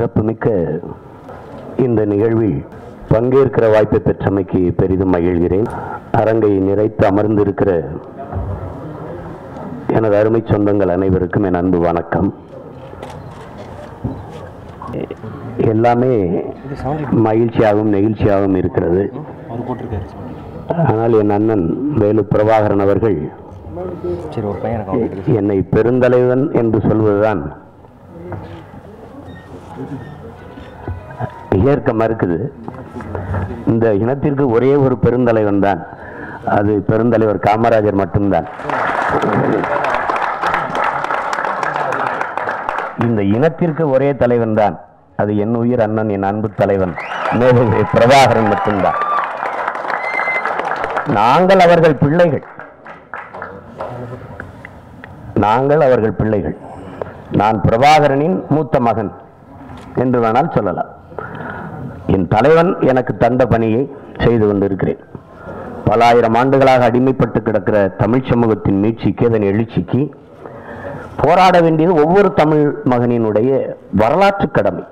சிறப்புமிக்க இந்த நிகழ்வில் பங்கேற்கிற வாய்ப்பை பெற்றமைக்கு பெரிதும் மகிழ்கிறேன் அரங்கை நிறைத்து அமர்ந்திருக்கிற எனது அருமை சொந்தங்கள் அனைவருக்கும் என் அன்பு வணக்கம் எல்லாமே மகிழ்ச்சியாகவும் நெகிழ்ச்சியாகவும் இருக்கிறது அவர் போட்டிருக்காரு sound. ஆனால் என் அண்ணன் வேலு பிரபாகரன் அவர்கள் சரி ஒரு பையன் எனக்கு அவங்க என்னை பெருந்தலைவன் என்று சொல்வதுதான் ஏற்க மறுக்குது இந்த இனத்திற்கு ஒரே ஒரு பெருந்தலைவன் தான் அது பெருந்தலைவர் காமராஜர் மட்டும்தான் இந்த இனத்திற்கு ஒரே தலைவன் தான் அது என் உயிர் அண்ணன் என் அன்பு தலைவன் மேலே பிரபாகரன் மட்டும்தான் நாங்கள் அவர்கள் பிள்ளைகள் நாங்கள் அவர்கள் பிள்ளைகள் நான் பிரபாகரனின் மூத்த மகன் என்று வேணால் சொல்லலாம் என் தலைவன் எனக்கு தந்த பணியை செய்து கொண்டிருக்கிறேன் பல ஆயிரம் ஆண்டுகளாக அடிமைப்பட்டு கிடக்கிற தமிழ் சமூகத்தின் மீட்சிக்கு அதன் எழுச்சிக்கு போராட வேண்டியது ஒவ்வொரு தமிழ் மகனினுடைய வரலாற்று கடமை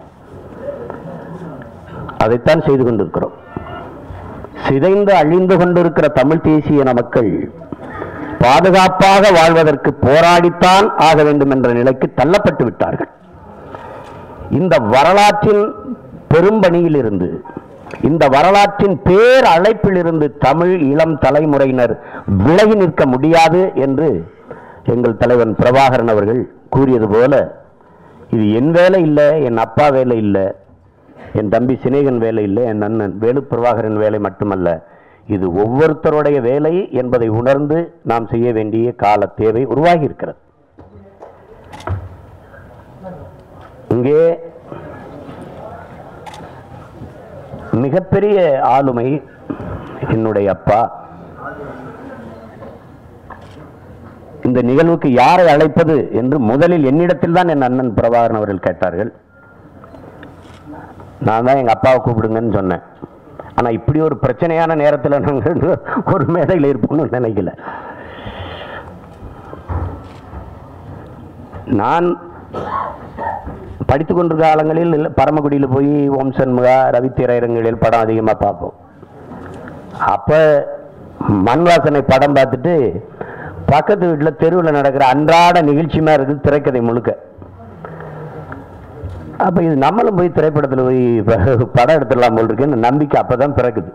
அதைத்தான் செய்து கொண்டிருக்கிறோம் சிதைந்து அழிந்து கொண்டிருக்கிற தமிழ் தேசிய இன மக்கள் பாதுகாப்பாக வாழ்வதற்கு போராடித்தான் ஆக வேண்டும் என்ற நிலைக்கு தள்ளப்பட்டு விட்டார்கள் இந்த வரலாற்றின் பெரும்பணியிலிருந்து இந்த வரலாற்றின் பேர் அழைப்பிலிருந்து தமிழ் இளம் தலைமுறையினர் விலகி நிற்க முடியாது என்று எங்கள் தலைவன் பிரபாகரன் அவர்கள் கூறியது போல இது என் வேலை இல்லை என் அப்பா வேலை இல்லை என் தம்பி சிநேகன் வேலை இல்லை என் அண்ணன் வேலு பிரபாகரன் வேலை மட்டுமல்ல இது ஒவ்வொருத்தருடைய வேலை என்பதை உணர்ந்து நாம் செய்ய வேண்டிய கால தேவை உருவாகி இருக்கிறது இங்கே மிகப்பெரிய ஆளுமை என்னுடைய அப்பா இந்த நிகழ்வுக்கு யாரை அழைப்பது என்று முதலில் என்னிடத்தில் தான் என் அண்ணன் பிரபாகரன் அவர்கள் கேட்டார்கள் நான் தான் எங்க அப்பாவை கூப்பிடுங்கன்னு சொன்னேன் ஆனா இப்படி ஒரு பிரச்சனையான நேரத்தில் நாங்கள் ஒரு மேடையில் இருப்போம்னு நினைக்கல நான் படித்துக் கொண்டிருக்க காலங்களில் இல்ல, பரமக்குடியில் போய் ஓம் சண்முகா ரவி திரையரங்குகளில் படம் அதிகமாக பார்ப்போம் அப்ப மண் வாசனை படம் பார்த்துட்டு பக்கத்து வீட்டில் தெருவில் நடக்கிற அன்றாட நிகழ்ச்சியுமா இருக்குது திரைக்கதை முழுக்க அப்ப இது நம்மளும் போய் திரைப்படத்தில் போய் ப- படம் எடுத்துடலாம் போல் இருக்குன்னு நம்பிக்கை அப்பதான் பிறக்குது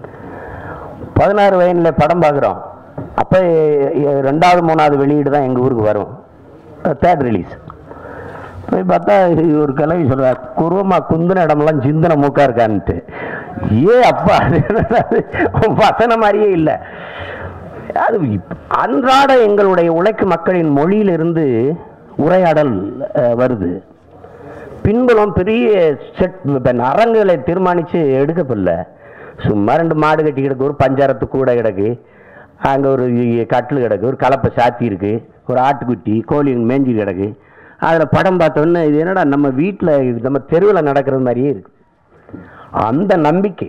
பதினாறு வயதுல படம் பார்க்குறோம் அப்ப எ- எ- ரெண்டாவது மூணாவது வெளியீடு தான் எங்க ஊருக்கு வரும் தேர்ட் ரிலீஸ் போய் பார்த்தா ஒரு கிளவி சொல்றா குருவமா குந்தின இடமெல்லாம் சிந்தன மூக்கா இருக்கான்ட்டு ஏ அப்பா அது என்னடா அது? வசன மாதிரியே இல்லை அது இப்ப- அன்றாட எங்களுடைய உழைக்கும் மக்களின் மொழியிலிருந்து உரையாடல் அஹ், வருது பின்புலம் பெரிய செட் இப்ப அரங்குகளை தீர்மானிச்சு எடுக்கப்படல சும்மா ரெண்டு மாடு கட்டி கிடக்கு ஒரு பஞ்சாரத்து கூட கிடக்கு அங்கே ஒரு கட்டில் கிடக்கு ஒரு கலப்பை சாத்தி இருக்கு ஒரு ஆட்டுக்குட்டி கோழி மேஞ்சி கிடக்கு அதில் படம் பார்த்தோன்னே இது என்னடா நம்ம வீட்டில் நம்ம தெருவில் நடக்கிறது மாதிரியே இருக்கு அந்த நம்பிக்கை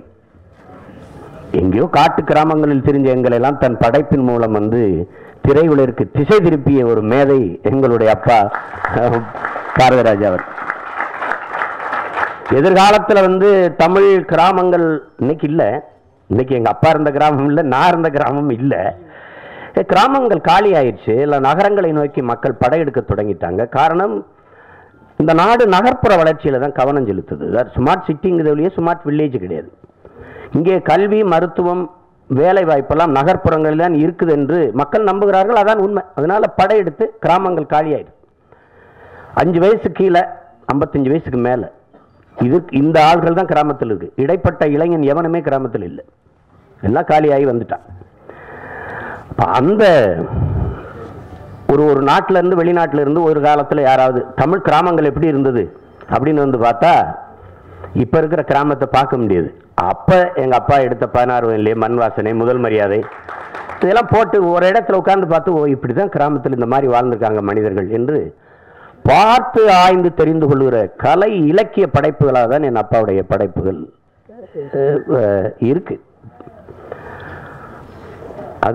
எங்கேயோ காட்டு கிராமங்களில் தெரிஞ்ச எங்களை எல்லாம் தன் படைப்பின் மூலம் வந்து திரையுலகிற்கு திசை திருப்பிய ஒரு மேதை எங்களுடைய அப்பா அஹ், பாரதிராஜா அவர் எதிர்காலத்துல வந்து தமிழ் கிராமங்கள் இன்னைக்கு இல்ல இன்னைக்கு எங்க அப்பா இருந்த கிராமம் இல்ல நான் இருந்த கிராமம் இல்ல அஹ், கிராமங்கள் காலி ஆயிடுச்சு இல்ல நகரங்களை நோக்கி மக்கள் படையெடுக்க தொடங்கிட்டாங்க காரணம் இந்த நாடு நகர்ப்புற வளர்ச்சியில தான் கவனம் செலுத்துது ஸ்மார்ட் சிட்டிங்கிறதுலயே ஸ்மார்ட் வில்லேஜ் கிடையாது இங்கே கல்வி மருத்துவம் வேலை வாய்ப்பெல்லாம் நகர்ப்புறங்களில் தான் இருக்குது என்று மக்கள் நம்புகிறார்கள் அதான் உண்மை அதனால படையெடுத்து கிராமங்கள் காலியாயிடுது அஞ்சு வயசு கீழே ஐம்பத்தஞ்சு வயசுக்கு மேலே இது இந்த ஆள்கள் தான் கிராமத்தில் இருக்கு இடைப்பட்ட இளைஞன் எவனுமே கிராமத்தில் இல்லை எல்லாம் காலியாகி வந்துட்டான் அப்ப அந்த ஒரு ஒரு நாட்டுல இருந்து வெளிநாட்டுல இருந்து ஒரு காலத்துல யாராவது தமிழ் கிராமங்கள் எப்படி இருந்தது அப்படின்னு வந்து பார்த்தா இப்ப இருக்கிற கிராமத்தை பார்க்க முடியாது அப்ப எங்க அப்பா எடுத்த பதினாறு வயதிலே மண் வாசனை முதல் மரியாதை இதெல்லாம் போட்டு ஒரு இடத்துல உட்கார்ந்து பார்த்து ஓ இப்படிதான் கிராமத்தில் இந்த மாதிரி வாழ்ந்திருக்காங்க மனிதர்கள் என்று பார்த்து ஆய்ந்து தெரிந்து கொள்கிற கலை இலக்கிய படைப்புகளாக தான் என் அப்பாவுடைய படைப்புகள் அஹ், அஹ், இருக்கு அத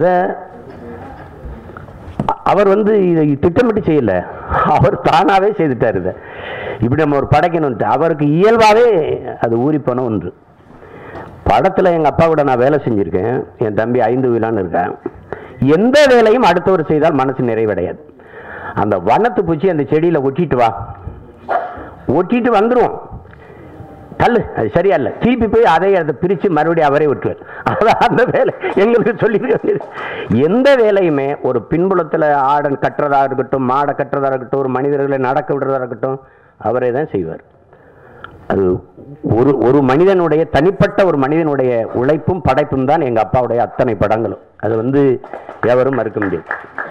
அ- அவர் வந்து இதை திட்டமிட்டு செய்யல அவர் தானாவே செய்துட்டார் இதை இப்படி நம்ம ஒரு படைக்கணும்ட்டு அவருக்கு இயல்பாகவே அது ஊறிப்போன ஒன்று படத்தில் எங்கள் அப்பா கூட நான் வேலை செஞ்சுருக்கேன் என் தம்பி ஐந்து விழான்னு இருக்கேன் எந்த வேலையும் அடுத்தவர் செய்தால் மனசு நிறைவடையாது அந்த வண்ணத்து பூச்சி அந்த செடியில் ஒட்டிட்டு வா ஒட்டிட்டு வந்துடும் தள்ளு அது சரியா இல்லை திருப்பி போய் அதை அதை பிரித்து மறுபடியும் அவரே விட்டுவார் அதான் அந்த வேலை எங்களுக்கு சொல்லி எந்த வேலையுமே ஒரு பின்புலத்தில் ஆடன் கட்டுறதா இருக்கட்டும் மாடை கட்டுறதா இருக்கட்டும் ஒரு மனிதர்களை நடக்க விடுறதா இருக்கட்டும் அவரே தான் செய்வார் அது ஒரு ஒரு மனிதனுடைய தனிப்பட்ட ஒரு மனிதனுடைய உழைப்பும் படைப்பும் தான் எங்கள் அப்பாவுடைய அத்தனை படங்களும் அது வந்து எவரும் மறுக்க முடியாது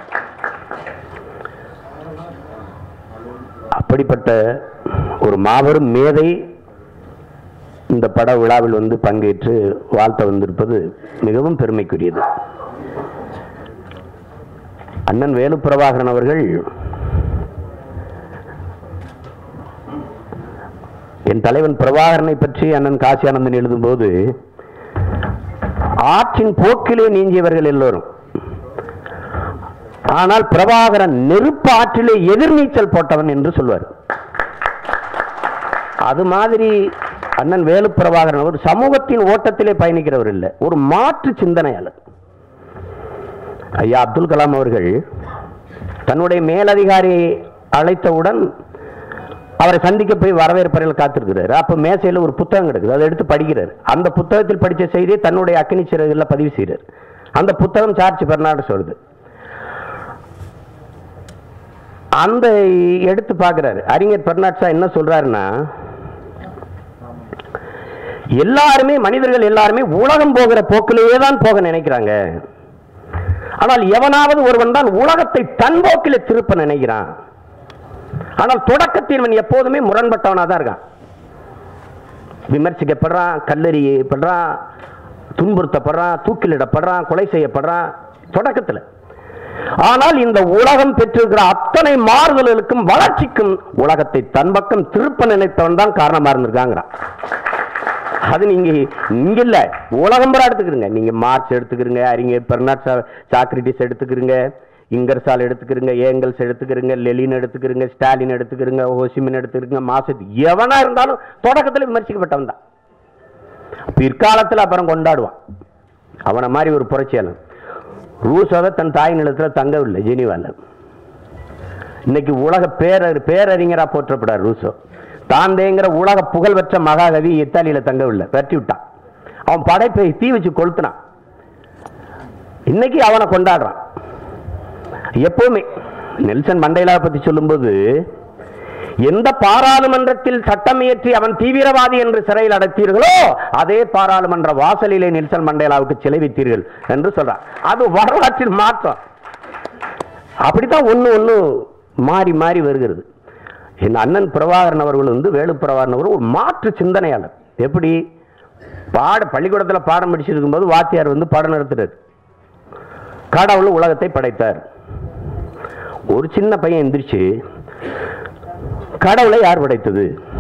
அப்படிப்பட்ட ஒரு மாபெரும் மேதை இந்த பட விழாவில் வந்து பங்கேற்று வாழ்த்த வந்திருப்பது மிகவும் பெருமைக்குரியது அண்ணன் வேலு பிரபாகரன் அவர்கள் என் தலைவன் பிரபாகரனை பற்றி அண்ணன் காசியானந்தன் எழுதும்போது ஆற்றின் போக்கிலே நீங்கியவர்கள் எல்லோரும் ஆனால் பிரபாகரன் நெருப்பு ஆற்றிலே எதிர்நீச்சல் போட்டவன் என்று சொல்வார் அது மாதிரி அண்ணன் வேலு பிரபாகரன் ஒரு சமூகத்தின் ஓட்டத்திலே பயணிக்கிறவர் இல்லை ஒரு மாற்று சிந்தனையாளர் ஐயா அப்துல் கலாம் அவர்கள் தன்னுடைய மேலதிகாரி அழைத்தவுடன் அவரை சந்திக்க போய் வரவேற்பறையில் காத்திருக்கிறார் அப்ப மேசையில் ஒரு புத்தகம் கிடக்குது அதை எடுத்து படிக்கிறார் அந்த புத்தகத்தில் படித்த செய்தியை தன்னுடைய அக்னி சிறகுல பதிவு செய்கிறார் அந்த புத்தகம் சார்ஜ் பெர்னாடு சொல்லுது அந்த எடுத்து பார்க்கிறாரு அறிஞர் பெர்னாட் ஷா என்ன சொல்றாருன்னா எல்லாருமே மனிதர்கள் எல்லாருமே உலகம் போகிற போக்கிலேயே தான் போக நினைக்கிறாங்க ஆனால் எவனாவது ஒருவன் தான் உலகத்தை தன் போக்கிலே திருப்ப நினைக்கிறான் ஆனால் தொடக்கத்தில் இவன் எப்போதுமே முரண்பட்டவனா தான் இருக்கான் விமர்சிக்கப்படுறான் கல்லறியப்படுறான் துன்புறுத்தப்படுறான் தூக்கிலிடப்படுறான் கொலை செய்யப்படுறான் தொடக்கத்தில் ஆனால் இந்த உலகம் பெற்றிருக்கிற அத்தனை மாறுதல்களுக்கும் வளர்ச்சிக்கும் உலகத்தை தன் பக்கம் திருப்ப நினைத்தவன் தான் காரணமா இருந்திருக்காங்கிறான் அது நீங்க இங்க இல்ல உலகம் பூரா எடுத்துக்கிறீங்க நீங்க மார்க்ஸ் எடுத்துக்கிறீங்க அறிஞர் பெர்னாட் சாக்ரட்டிஸ் எடுத்துக்கிறீங்க இங்கர்சால் எடுத்துக்கிறீங்க ஏங்கல்ஸ் எடுத்துக்கிறீங்க லெலின் எடுத்துக்கிறீங்க ஸ்டாலின் எடுத்துக்கிறீங்க ஹோசிமின் எடுத்துக்கிறீங்க மாசத் எவனா இருந்தாலும் தொடக்கத்தில் விமர்சிக்கப்பட்டவன் தான் பிற்காலத்தில் அப்புறம் கொண்டாடுவான் அவனை மாதிரி ஒரு புரட்சியாளன் ரூசோவை தன் தாய் நிலத்தில் தங்கவில்லை ஜெனிவால இன்னைக்கு உலக பேரர் பேரறிஞரா போற்றப்படார் ரூசோ தாந்தேங்கிற உலக புகழ்பெற்ற மகாகவி இத்தாலியில தங்கவில்லை வெட்டி விட்டான் அவன் படைப்பை தீ வச்சு கொளுத்துனான் இன்னைக்கு அவனை கொண்டாடுறான் எப்பவுமே நெல்சன் மண்டேலாவை பத்தி சொல்லும்போது எந்த பாராளுமன்றத்தில் சட்டம் இயற்றி அவன் தீவிரவாதி என்று சிறையில் அடைத்தீர்களோ அதே பாராளுமன்ற வாசலிலே நெல்சன் மண்டேலாவுக்கு சிலை வைத்தீர்கள் என்று சொல்றான் அது வரலாற்றில் மாற்றம் அப்படித்தான் ஒண்ணு ஒண்ணு மாறி மாறி வருகிறது என் அண்ணன் பிரபாகரன் அவர்கள் வந்து வேலு பிரபாகரன் அவர்கள் ஒரு மாற்று சிந்தனையாளர் எப்படி பாட பள்ளிக்கூடத்தில் பாடம் படிச்சிருக்கும் போது வாத்தியார் வந்து பாடம் நடத்துறாரு கடவுள் உலகத்தை படைத்தார் ஒரு சின்ன பையன் எந்திரிச்சு கடவுளை யார் படைத்தது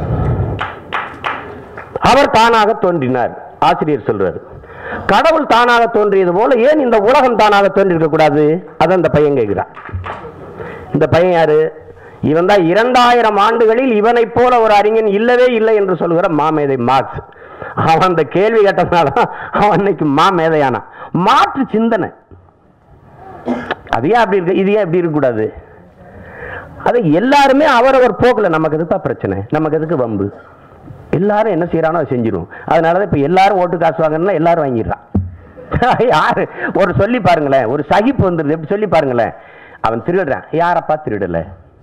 அவர் தானாக தோன்றினார் ஆசிரியர் சொல்றாரு கடவுள் தானாக தோன்றியது போல ஏன் இந்த உலகம் தானாக தோன்றிருக்க கூடாது அதை அந்த பையன் கேட்கிறான் இந்த பையன் யாரு இவன் தான் இரண்டாயிரம் ஆண்டுகளில் இவனைப் போல ஒரு அறிஞன் இல்லவே இல்லை என்று சொல்கிற மாமேதை மார்க்ஸ் அவன் அந்த கேள்வி கேட்டதுனால தான் அவன் இன்னைக்கு மாமேதையானான் மாற்று சிந்தனை அது ஏன் அப்படி இருக்கு இது ஏன் இப்படி இருக்கக்கூடாது அது எல்லாருமே அவரவர் போக்கில் நமக்கு எதுப்பா பிரச்சனை நமக்கு எதுக்கு வம்பு எல்லாரும் என்ன செய்யறானோ அதை செஞ்சிருவோம் அதனால தான் இப்போ எல்லாரும் ஓட்டு காசு வாங்கணும்னா எல்லாரும் வாங்கிடுறான் யாரு ஒரு சொல்லி பாருங்களேன் ஒரு சகிப்பு வந்துருது எப்படி சொல்லி பாருங்களேன் அவன் திருடுறான் யாரப்பா திருடல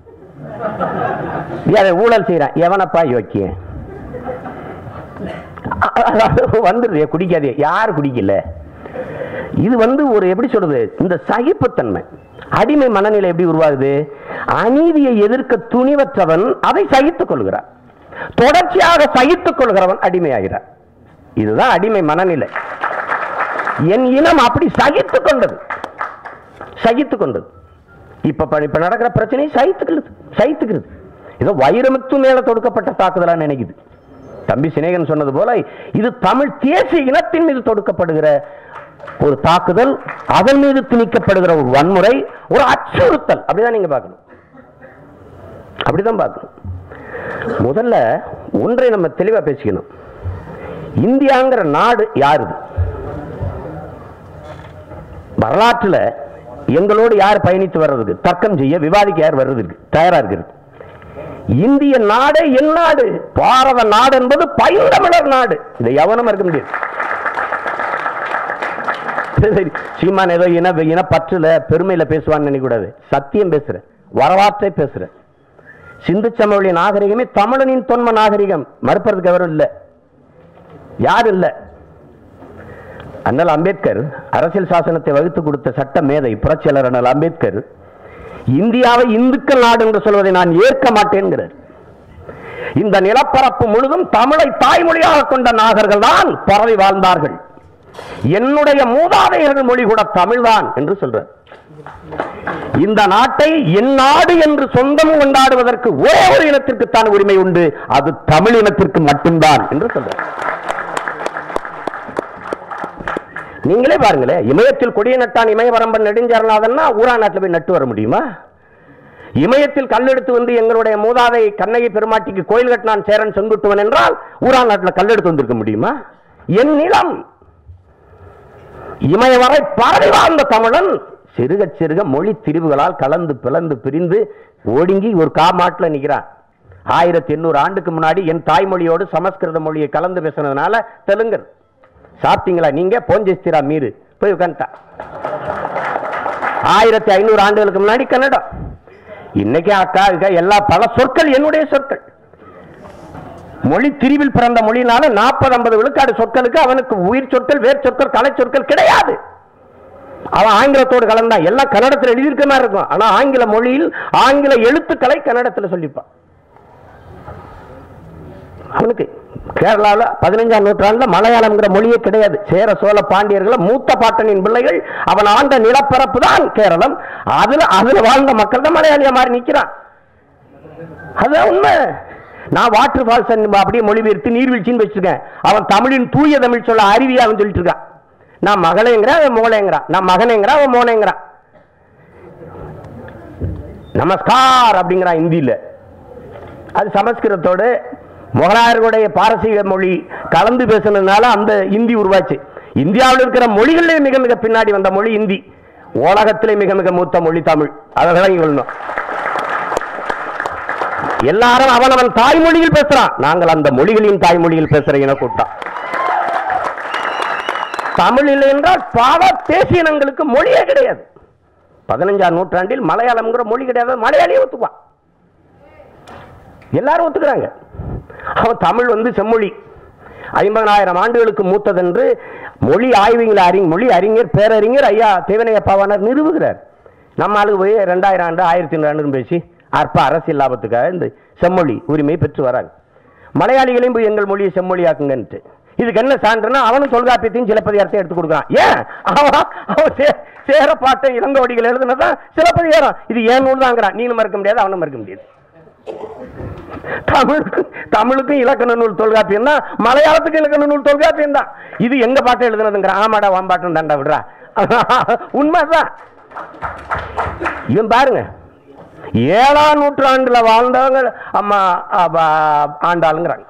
யார ஊழல் செய்யறான் எவனப்பா யோக்கியன் வந்துருது குடிக்காதே யார் குடிக்கல இது வந்து ஒரு எப்படி சொல்றது இந்த சகிப்புத்தன்மை அடிமை மனநிலை எப்படி உருவாகுது அநீதியை எதிர்க்க துணிவற்றவன் அதை சகித்துக் கொள்கிறான் தொடர்ச்சியாக சகித்துக் கொள்கிறவன் அடிமையாகிறான் இதுதான் அடிமை மனநிலை என் இனம் அப்படி சகித்துக் கொண்டது சகித்துக் கொண்டது இப்ப ப- இப்ப நடக்கிற பிரச்சனையை சகித்துக்கிறது சகித்துக்கிறது ஏதோ வைரமுத்து மேல தொடுக்கப்பட்ட தாக்குதலா நினைக்குது தம்பி சிநேகன் சொன்னது போல இது தமிழ் தேசிய இனத்தின் மீது தொடுக்கப்படுகிற ஒரு தாக்குதல் அதன் மீது திணிக்கப்படுகிற ஒரு வன்முறை ஒரு அச்சுறுத்தல் அப்படிதான் நீங்க பார்க்கணும் அப்படிதான் பார்க்கணும் முதல்ல ஒன்றை நம்ம தெளிவா பேசிக்கணும் இந்தியாங்கிற நாடு யாருது வரலாற்றுல எங்களோடு யார் பயணித்து வர்றதுக்கு தர்க்கம் செய்ய விவாதிக்க யார் வர்றதுக்கு தயாரா இருக்கிறது இந்திய நாடே என் நாடு பாரத நாடு என்பது பைந்தமிழர் நாடு இதை எவனும் இருக்க முடியாது சரி, சீமான் ஏதோ இன இனப்பற்றுல பெருமையில பேசுவான்னு நினைக்கூடாது சத்தியம் பேசுற வரலாற்றை பேசுற சிந்து சமவெளி நாகரிகமே தமிழனின் தொன்ம நாகரிகம் மறுப்பதற்கு எவரும் இல்லை யார் இல்லை அண்ணல் அம்பேத்கர் அரசியல் சாசனத்தை வகுத்து கொடுத்த சட்ட மேதை புரட்சியாளர் அண்ணல் அம்பேத்கர் இந்தியாவை இந்துக்கள் நாடு என்று சொல்வதை நான் ஏற்க மாட்டேன்கிறார் இந்த நிலப்பரப்பு முழுதும் தமிழை தாய்மொழியாக கொண்ட நாகர்கள் தான் பரவி வாழ்ந்தார்கள் என்னுடைய மூதாதையர்கள் மொழி கூட தமிழ்தான் என்று சொல்றார் இந்த நாட்டை என் நாடு என்று சொந்தம் கொண்டாடுவதற்கு ஒரே ஒரு இனத்திற்கு தான் உரிமை உண்டு அது தமிழ் இனத்திற்கு மட்டும்தான் என்று சொல்றார் நீங்களே பாருங்களேன் இமயத்தில் கொடிய நட்டான் இமயவரம்பன் நெடுஞ்சாரநாதன்னா ஊரா நாட்டில் போய் நட்டு வர முடியுமா இமயத்தில் கல்லெடுத்து வந்து எங்களுடைய மூதாதை கண்ணகி பெருமாட்டிக்கு கோயில் கட்டினான் சேரன் செங்குட்டுவன் என்றால் ஊரா நாட்டில் கல்லெடுத்து வந்திருக்க முடியுமா என் நிலம் இமய வரை பரவி வாழ்ந்த தமிழன் சிறுக சிறுக மொழி திரிவுகளால் கலந்து பிளந்து பிரிந்து ஒடுங்கி ஒரு காமாட்டில் நிற்கிறான் ஆயிரத்தி எண்ணூறு ஆண்டுக்கு முன்னாடி என் தாய்மொழியோடு சமஸ்கிருத மொழியை கலந்து பேசுனதுனால தெலுங்கர் சாப்பிட்டீங்களா நீங்க போஞ்சஸ்திரா மீறு போய் உட்காந்துட்டா ஆயிரத்தி ஐநூறு ஆண்டுகளுக்கு முன்னாடி கன்னடம் இன்னைக்கு அக்கா அக்கா எல்லா பல சொற்கள் என்னுடைய சொற்கள் மொழி திரிவில் பிறந்த மொழினால நாற்பது ஐம்பது விழுக்காடு சொற்களுக்கு அவனுக்கு உயிர் சொற்கள் வேர் சொற்கள் கலை சொற்கள் கிடையாது அவன் ஆங்கிலத்தோடு கலந்தான் எல்லாம் கன்னடத்தில் எழுதியிருக்க மாதிரி இருக்கும் ஆனா ஆங்கில மொழியில் ஆங்கில எழுத்துக்களை கன்னடத்தில் சொல்லிப்பான் அவனுக்கு கேரளாவில் பதினஞ்சாம் நூற்றாண்டுல மலையாளம்ங்கிற மொழியே கிடையாது சேர சோழ பாண்டியர்கள மூத்த பாட்டனின் பிள்ளைகள் அவன் ஆண்ட நிலப்பரப்பு தான் கேரளம் அதுல அதுல வாழ்ந்த மக்கள் தான் மலையாளியா மாறி நிக்கிறான் அதுதான் உண்மை நான் வாட்டர் ஃபால்ஸ் அப்படியே மொழிபெயர்த்து நீர்வீழ்ச்சின்னு வச்சிருக்கேன் அவன் தமிழின் தூய தமிழ் சொல்ல அருவியா அவன் சொல்லிட்டு இருக்கான் நான் மகளேங்கிறான் அவன் மோளேங்கிறான் நான் மகனேங்கிறான் அவன் மோனேங்கிறான் நமஸ்கார் அப்படிங்கிறான் இந்தியில அது சமஸ்கிருதத்தோடு முகலாயர்களுடைய பாரசீக மொழி கலந்து பேசுனதுனால அந்த இந்தி உருவாச்சு இந்தியாவில் இருக்கிற மொழிகளிலே மிக மிக பின்னாடி வந்த மொழி இந்தி உலகத்திலே மிக மிக மூத்த மொழி தமிழ் அதை விளங்கி கொள்ளணும் எல்லாரும் அவன் அவன் தாய்மொழியில் பேசுறான் நாங்கள் அந்த மொழிகளின் தாய்மொழியில் பேசுற இன கூட்டம் தமிழ் இல்லை என்றால் பாவ தேசியனங்களுக்கு மொழியே கிடையாது பதினஞ்சாம் நூற்றாண்டில் மலையாளம்ங்கிற மொழி கிடையாது மலையாளியே ஒத்துக்குவான் எல்லாரும் ஒத்துக்கிறாங்க அவன் தமிழ் வந்து செம்மொழி ஐம்பதனாயிரம் ஆண்டுகளுக்கு மூத்ததென்று மொழி ஆய்வுகளை அறிஞர் மொழி அறிஞர் பேரறிஞர் ஐயா தேவனையப்பாவானர் நிறுவுகிறார் நம்ம ஆளுக்கு போய் ரெண்டாயிரம் ஆண்டு ஆயிரத்தி ஐநூறு ஆண்டு பேசி அற்ப அரசியல் லாபத்துக்காக இந்த செம்மொழி உரிமை பெற்று வராங்க மலையாளிகளையும் போய் எங்கள் மொழியை செம்மொழியாக்குங்கன்ட்டு இதுக்கு என்ன சான்றுனா அவனும் தொல்காப்பியத்தையும் சிலப்பதிகாரத்தையும் எடுத்து கொடுக்குறான் ஏன் அவன் அவன் சே- சேரப்பாட்டை இளங்கோடிகள் எழுதுனதான் சிலப்பதிகாரம் இது ஏன் நூல் தாங்கிறான் நீனும் மறுக்க முடியாது அவனும் மறுக்க முடியாது தமிழுக்கு தமிழுக்கும் இலக்கண நூல் தொல்காப்பியம் தான் மலையாளத்துக்கு இலக்கண நூல் தொல்காப்பியம் தான் இது எங்க பாட்டு எழுதுனதுங்கிற ஆமாடா வாம்பாட்டம் தாண்டா விடுறா உண்மைதான் இவன் பாருங்க ஏழாம் நூற்றாண்டுல வாழ்ந்தவங்க அம்மா அப்ப, ஆண்டாளுங்கிறாங்க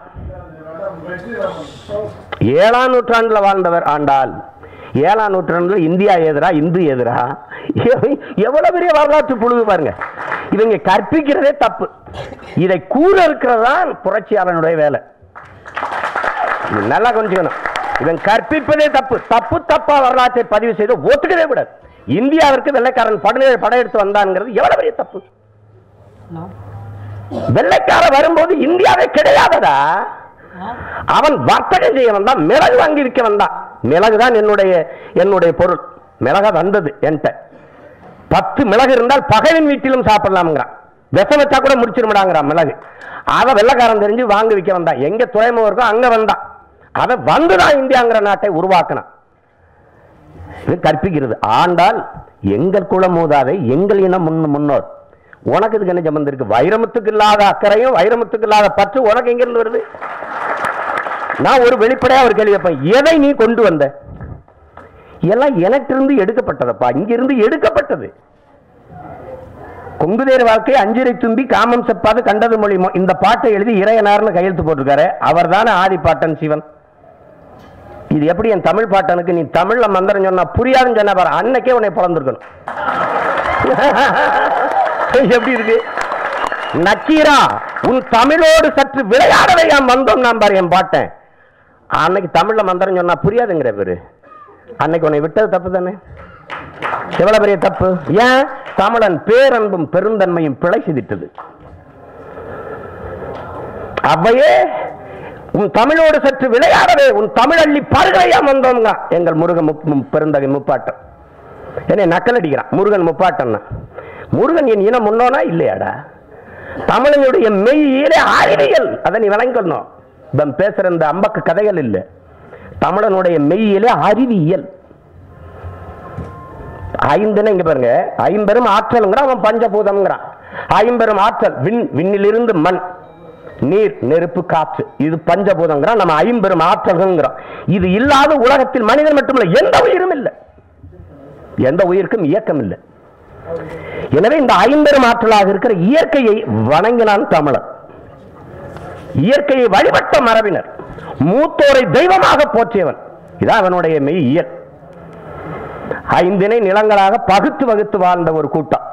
ஏழாம் நூற்றாண்டுல வாழ்ந்தவர் ஆண்டாள் ஏழாம் நூற்றாண்டுல இந்தியா எதிரா இந்து எதிரா எவ- எவ்வளவு பெரிய வரலாற்று புழுகு பாருங்க இவங்க கற்பிக்கிறதே தப்பு இதை கூற இருக்கிறதான் புரட்சியாளனுடைய வேலை இது நல்லா கொஞ்சிக்கணும் இவன் கற்பிப்பதே தப்பு தப்பு தப்பா வரலாற்றை பதிவு செய்து ஒத்துக்கவே கூடாது இந்தியாவிற்கு வெள்ளைக்காரன் படையெடு படையெடுத்து வந்தான்ங்கிறது எவ்வளவு பெரிய தப்பு வெள்ளைக்கார வரும்போது இந்தியாவே கிடையாதடா அவன் வர்த்தகம் செய்ய வந்தான் மிளகு வாங்கி விற்க வந்தான் மிளகு தான் என்னுடைய என்னுடைய பொருள் மிளகா வந்தது என்கிட்ட பத்து மிளகு இருந்தால் பகைவன் வீட்டிலும் சாப்பிடலாம்ங்கிறான் விஷம் வச்சா கூட முடிச்சிருமடாங்கிறான் மிளகு அதை வெள்ளக்காரன் தெரிஞ்சு வாங்க விற்க வந்தான் எங்க துறைமுகம் இருக்கோ அங்க வந்தான் அதை வந்துதான் இந்தியாங்கிற நாட்டை உருவாக்கினான் இது கற்பிக்கிறது ஆண்டால் எங்கள் குல மூதாதை எங்கள் இனம் முன் முன்னோர் உனக்கு இதுக்கு என்ன சம்பந்தம் இருக்கு வைரமுத்துக்கு இல்லாத அக்கறையும் வைரமுத்துக்கு இல்லாத பற்று உனக்கு எங்க இருந்து வருது நான் ஒரு வெளிப்படையா ஒரு கேள்வி வைப்பேன் எதை நீ கொண்டு வந்த எல்லாம் எனக்கிருந்து எடுக்கப்பட்டதப்பா இங்கிருந்து எடுக்கப்பட்டது கொங்குதேர் வாழ்க்கை அஞ்சிரை தும்பி காமம் செப்பாது கண்டது மொழிமோ இந்த பாட்டை எழுதி இறையனார்னு கையெழுத்து போட்டிருக்காரு அவர் தானே ஆதி பாட்டன் சிவன் இது எப்படி என் தமிழ் பாட்டனுக்கு நீ தமிழ்ல மந்திரம் சொன்னா புரியாதுன்னு சொன்ன பாரு அன்னைக்கே உன்னை பிறந்திருக்கணும் எப்படி இருக்கு நக்கீரா உன் தமிழோடு சற்று விளையாடவே என் வந்தோம் நான் பாரு என் பாட்டேன் அன்னைக்கு தமிழ்ல மந்திரம் சொன்னா புரியாதுங்கிற பேரு அன்னைக்கு உன்னை விட்டது தப்பு தானே எவ்வளவு பெரிய தப்பு ஏன் தமிழன் பேரன்பும் பெருந்தன்மையும் பிழை செய்திட்டது அவ்வையே உன் தமிழோடு சற்று விளையாடவே உன் தமிழள்ளி பருகையா வந்தோம்ங்க எங்கள் முருகன் முப்- முப்- பெருந்தகை முப்பாட்டன் என்னை நக்கல் அடிக்கிறான் முருகன் முப்பாட்டன் முருகன் என் இனம் முன்னோனா இல்லையாடா தமிழனுடைய மெய்யிலே அறிவியல் அதை நீ விளங்கணும் இவன் பேசுற இந்த அம்பக்கு கதைகள் இல்லை தமிழனுடைய மெய்யிலே அறிவியல் ஐந்துன்னு இங்க பாருங்க ஐம்பெரும் ஆற்றல்ங்கிறான் அவன் பஞ்சபூதம்ங்கிறான் ஐம்பெரும் ஆற்றல் விண் விண்ணிலிருந்து மண் நீர் நெருப்பு காற்று இது பஞ்சபூதங்கிறான் நம்ம ஐம்பெரும் ஆற்றல்ங்கிறோம் இது இல்லாத உலகத்தில் மனிதன் மட்டுமில்லை எந்த உயிரும் இல்லை எந்த உயிருக்கும் இயக்கம் இல்லை எனவே இந்த ஐம்பெரும் ஆற்றலாக இருக்கிற இயற்கையை வணங்கினான் தமிழன் இயற்கையை வழிபட்ட மரபினர் மூத்தோரை தெய்வமாக போற்றியவன் இதான் அவனுடைய மெய் இயல் ஐந்தினை நிலங்களாக பகுத்து வகுத்து வாழ்ந்த ஒரு கூட்டம்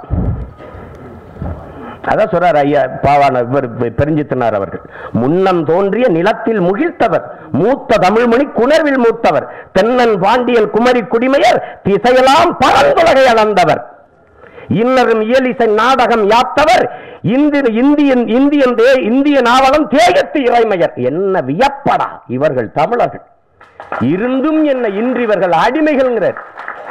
அதான் சொல்றார் ஐயா பாவான இவர் பெருஞ்சித்தனார் அவர்கள் முன்னம் தோன்றிய நிலத்தில் முகிழ்த்தவர் மூத்த தமிழ்மொழி குணர்வில் மூத்தவர் தென்னன் பாண்டியல் குமரி குடிமையர் திசையெல்லாம் பரந்துலகை அளந்தவர் இன்னரும் இயலிசை நாடகம் யாத்தவர் இந்திய இந்தியன் இந்தியன் தே- இந்திய நாவலம் தேகத்து இறைமையர் என்ன வியப்படா இவர்கள் தமிழர்கள் இருந்தும் என்ன இன்றிவர்கள் அடிமைகள்ங்கிறார்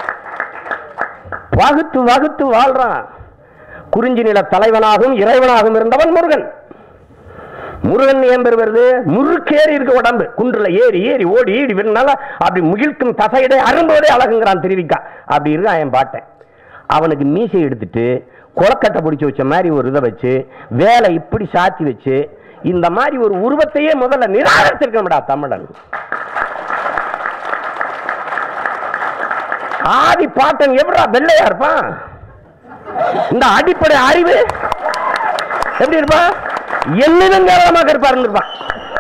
வகுத்து வகுத்து வாழ்றான் குறிஞ்சி நில தலைவனாகவும் இறைவனாகவும் இருந்தவன் முருகன் முருகன் ஏன் பேர் வருது முறுக்கேறி இருக்க உடம்பு குன்றுல ஏறி ஏறி ஓடி ஈடி விருந்தால அப்படி முகிழ்க்கும் தசையிடை அரும்போதே அழகுங்கிறான் திருவிக்கா அப்படி இருக்கான் என் பாட்டேன் அவனுக்கு மீசை எடுத்துட்டு கொலக்கட்டை பிடிச்சி வச்ச மாதிரி ஒரு இதை வச்சு வேலை இப்படி சாத்தி வச்சு இந்த மாதிரி ஒரு உருவத்தையே முதல்ல நிராகரிச்சிருக்கணும்டா தமிழன் ஆதி பாட்டன் எப்படா வெள்ளையா இருப்பான் இந்த அடிப்படை அறிவு எப்படி இருப்பான் என்னிடம் கேவலமாக இருப்பார் இருப்பான்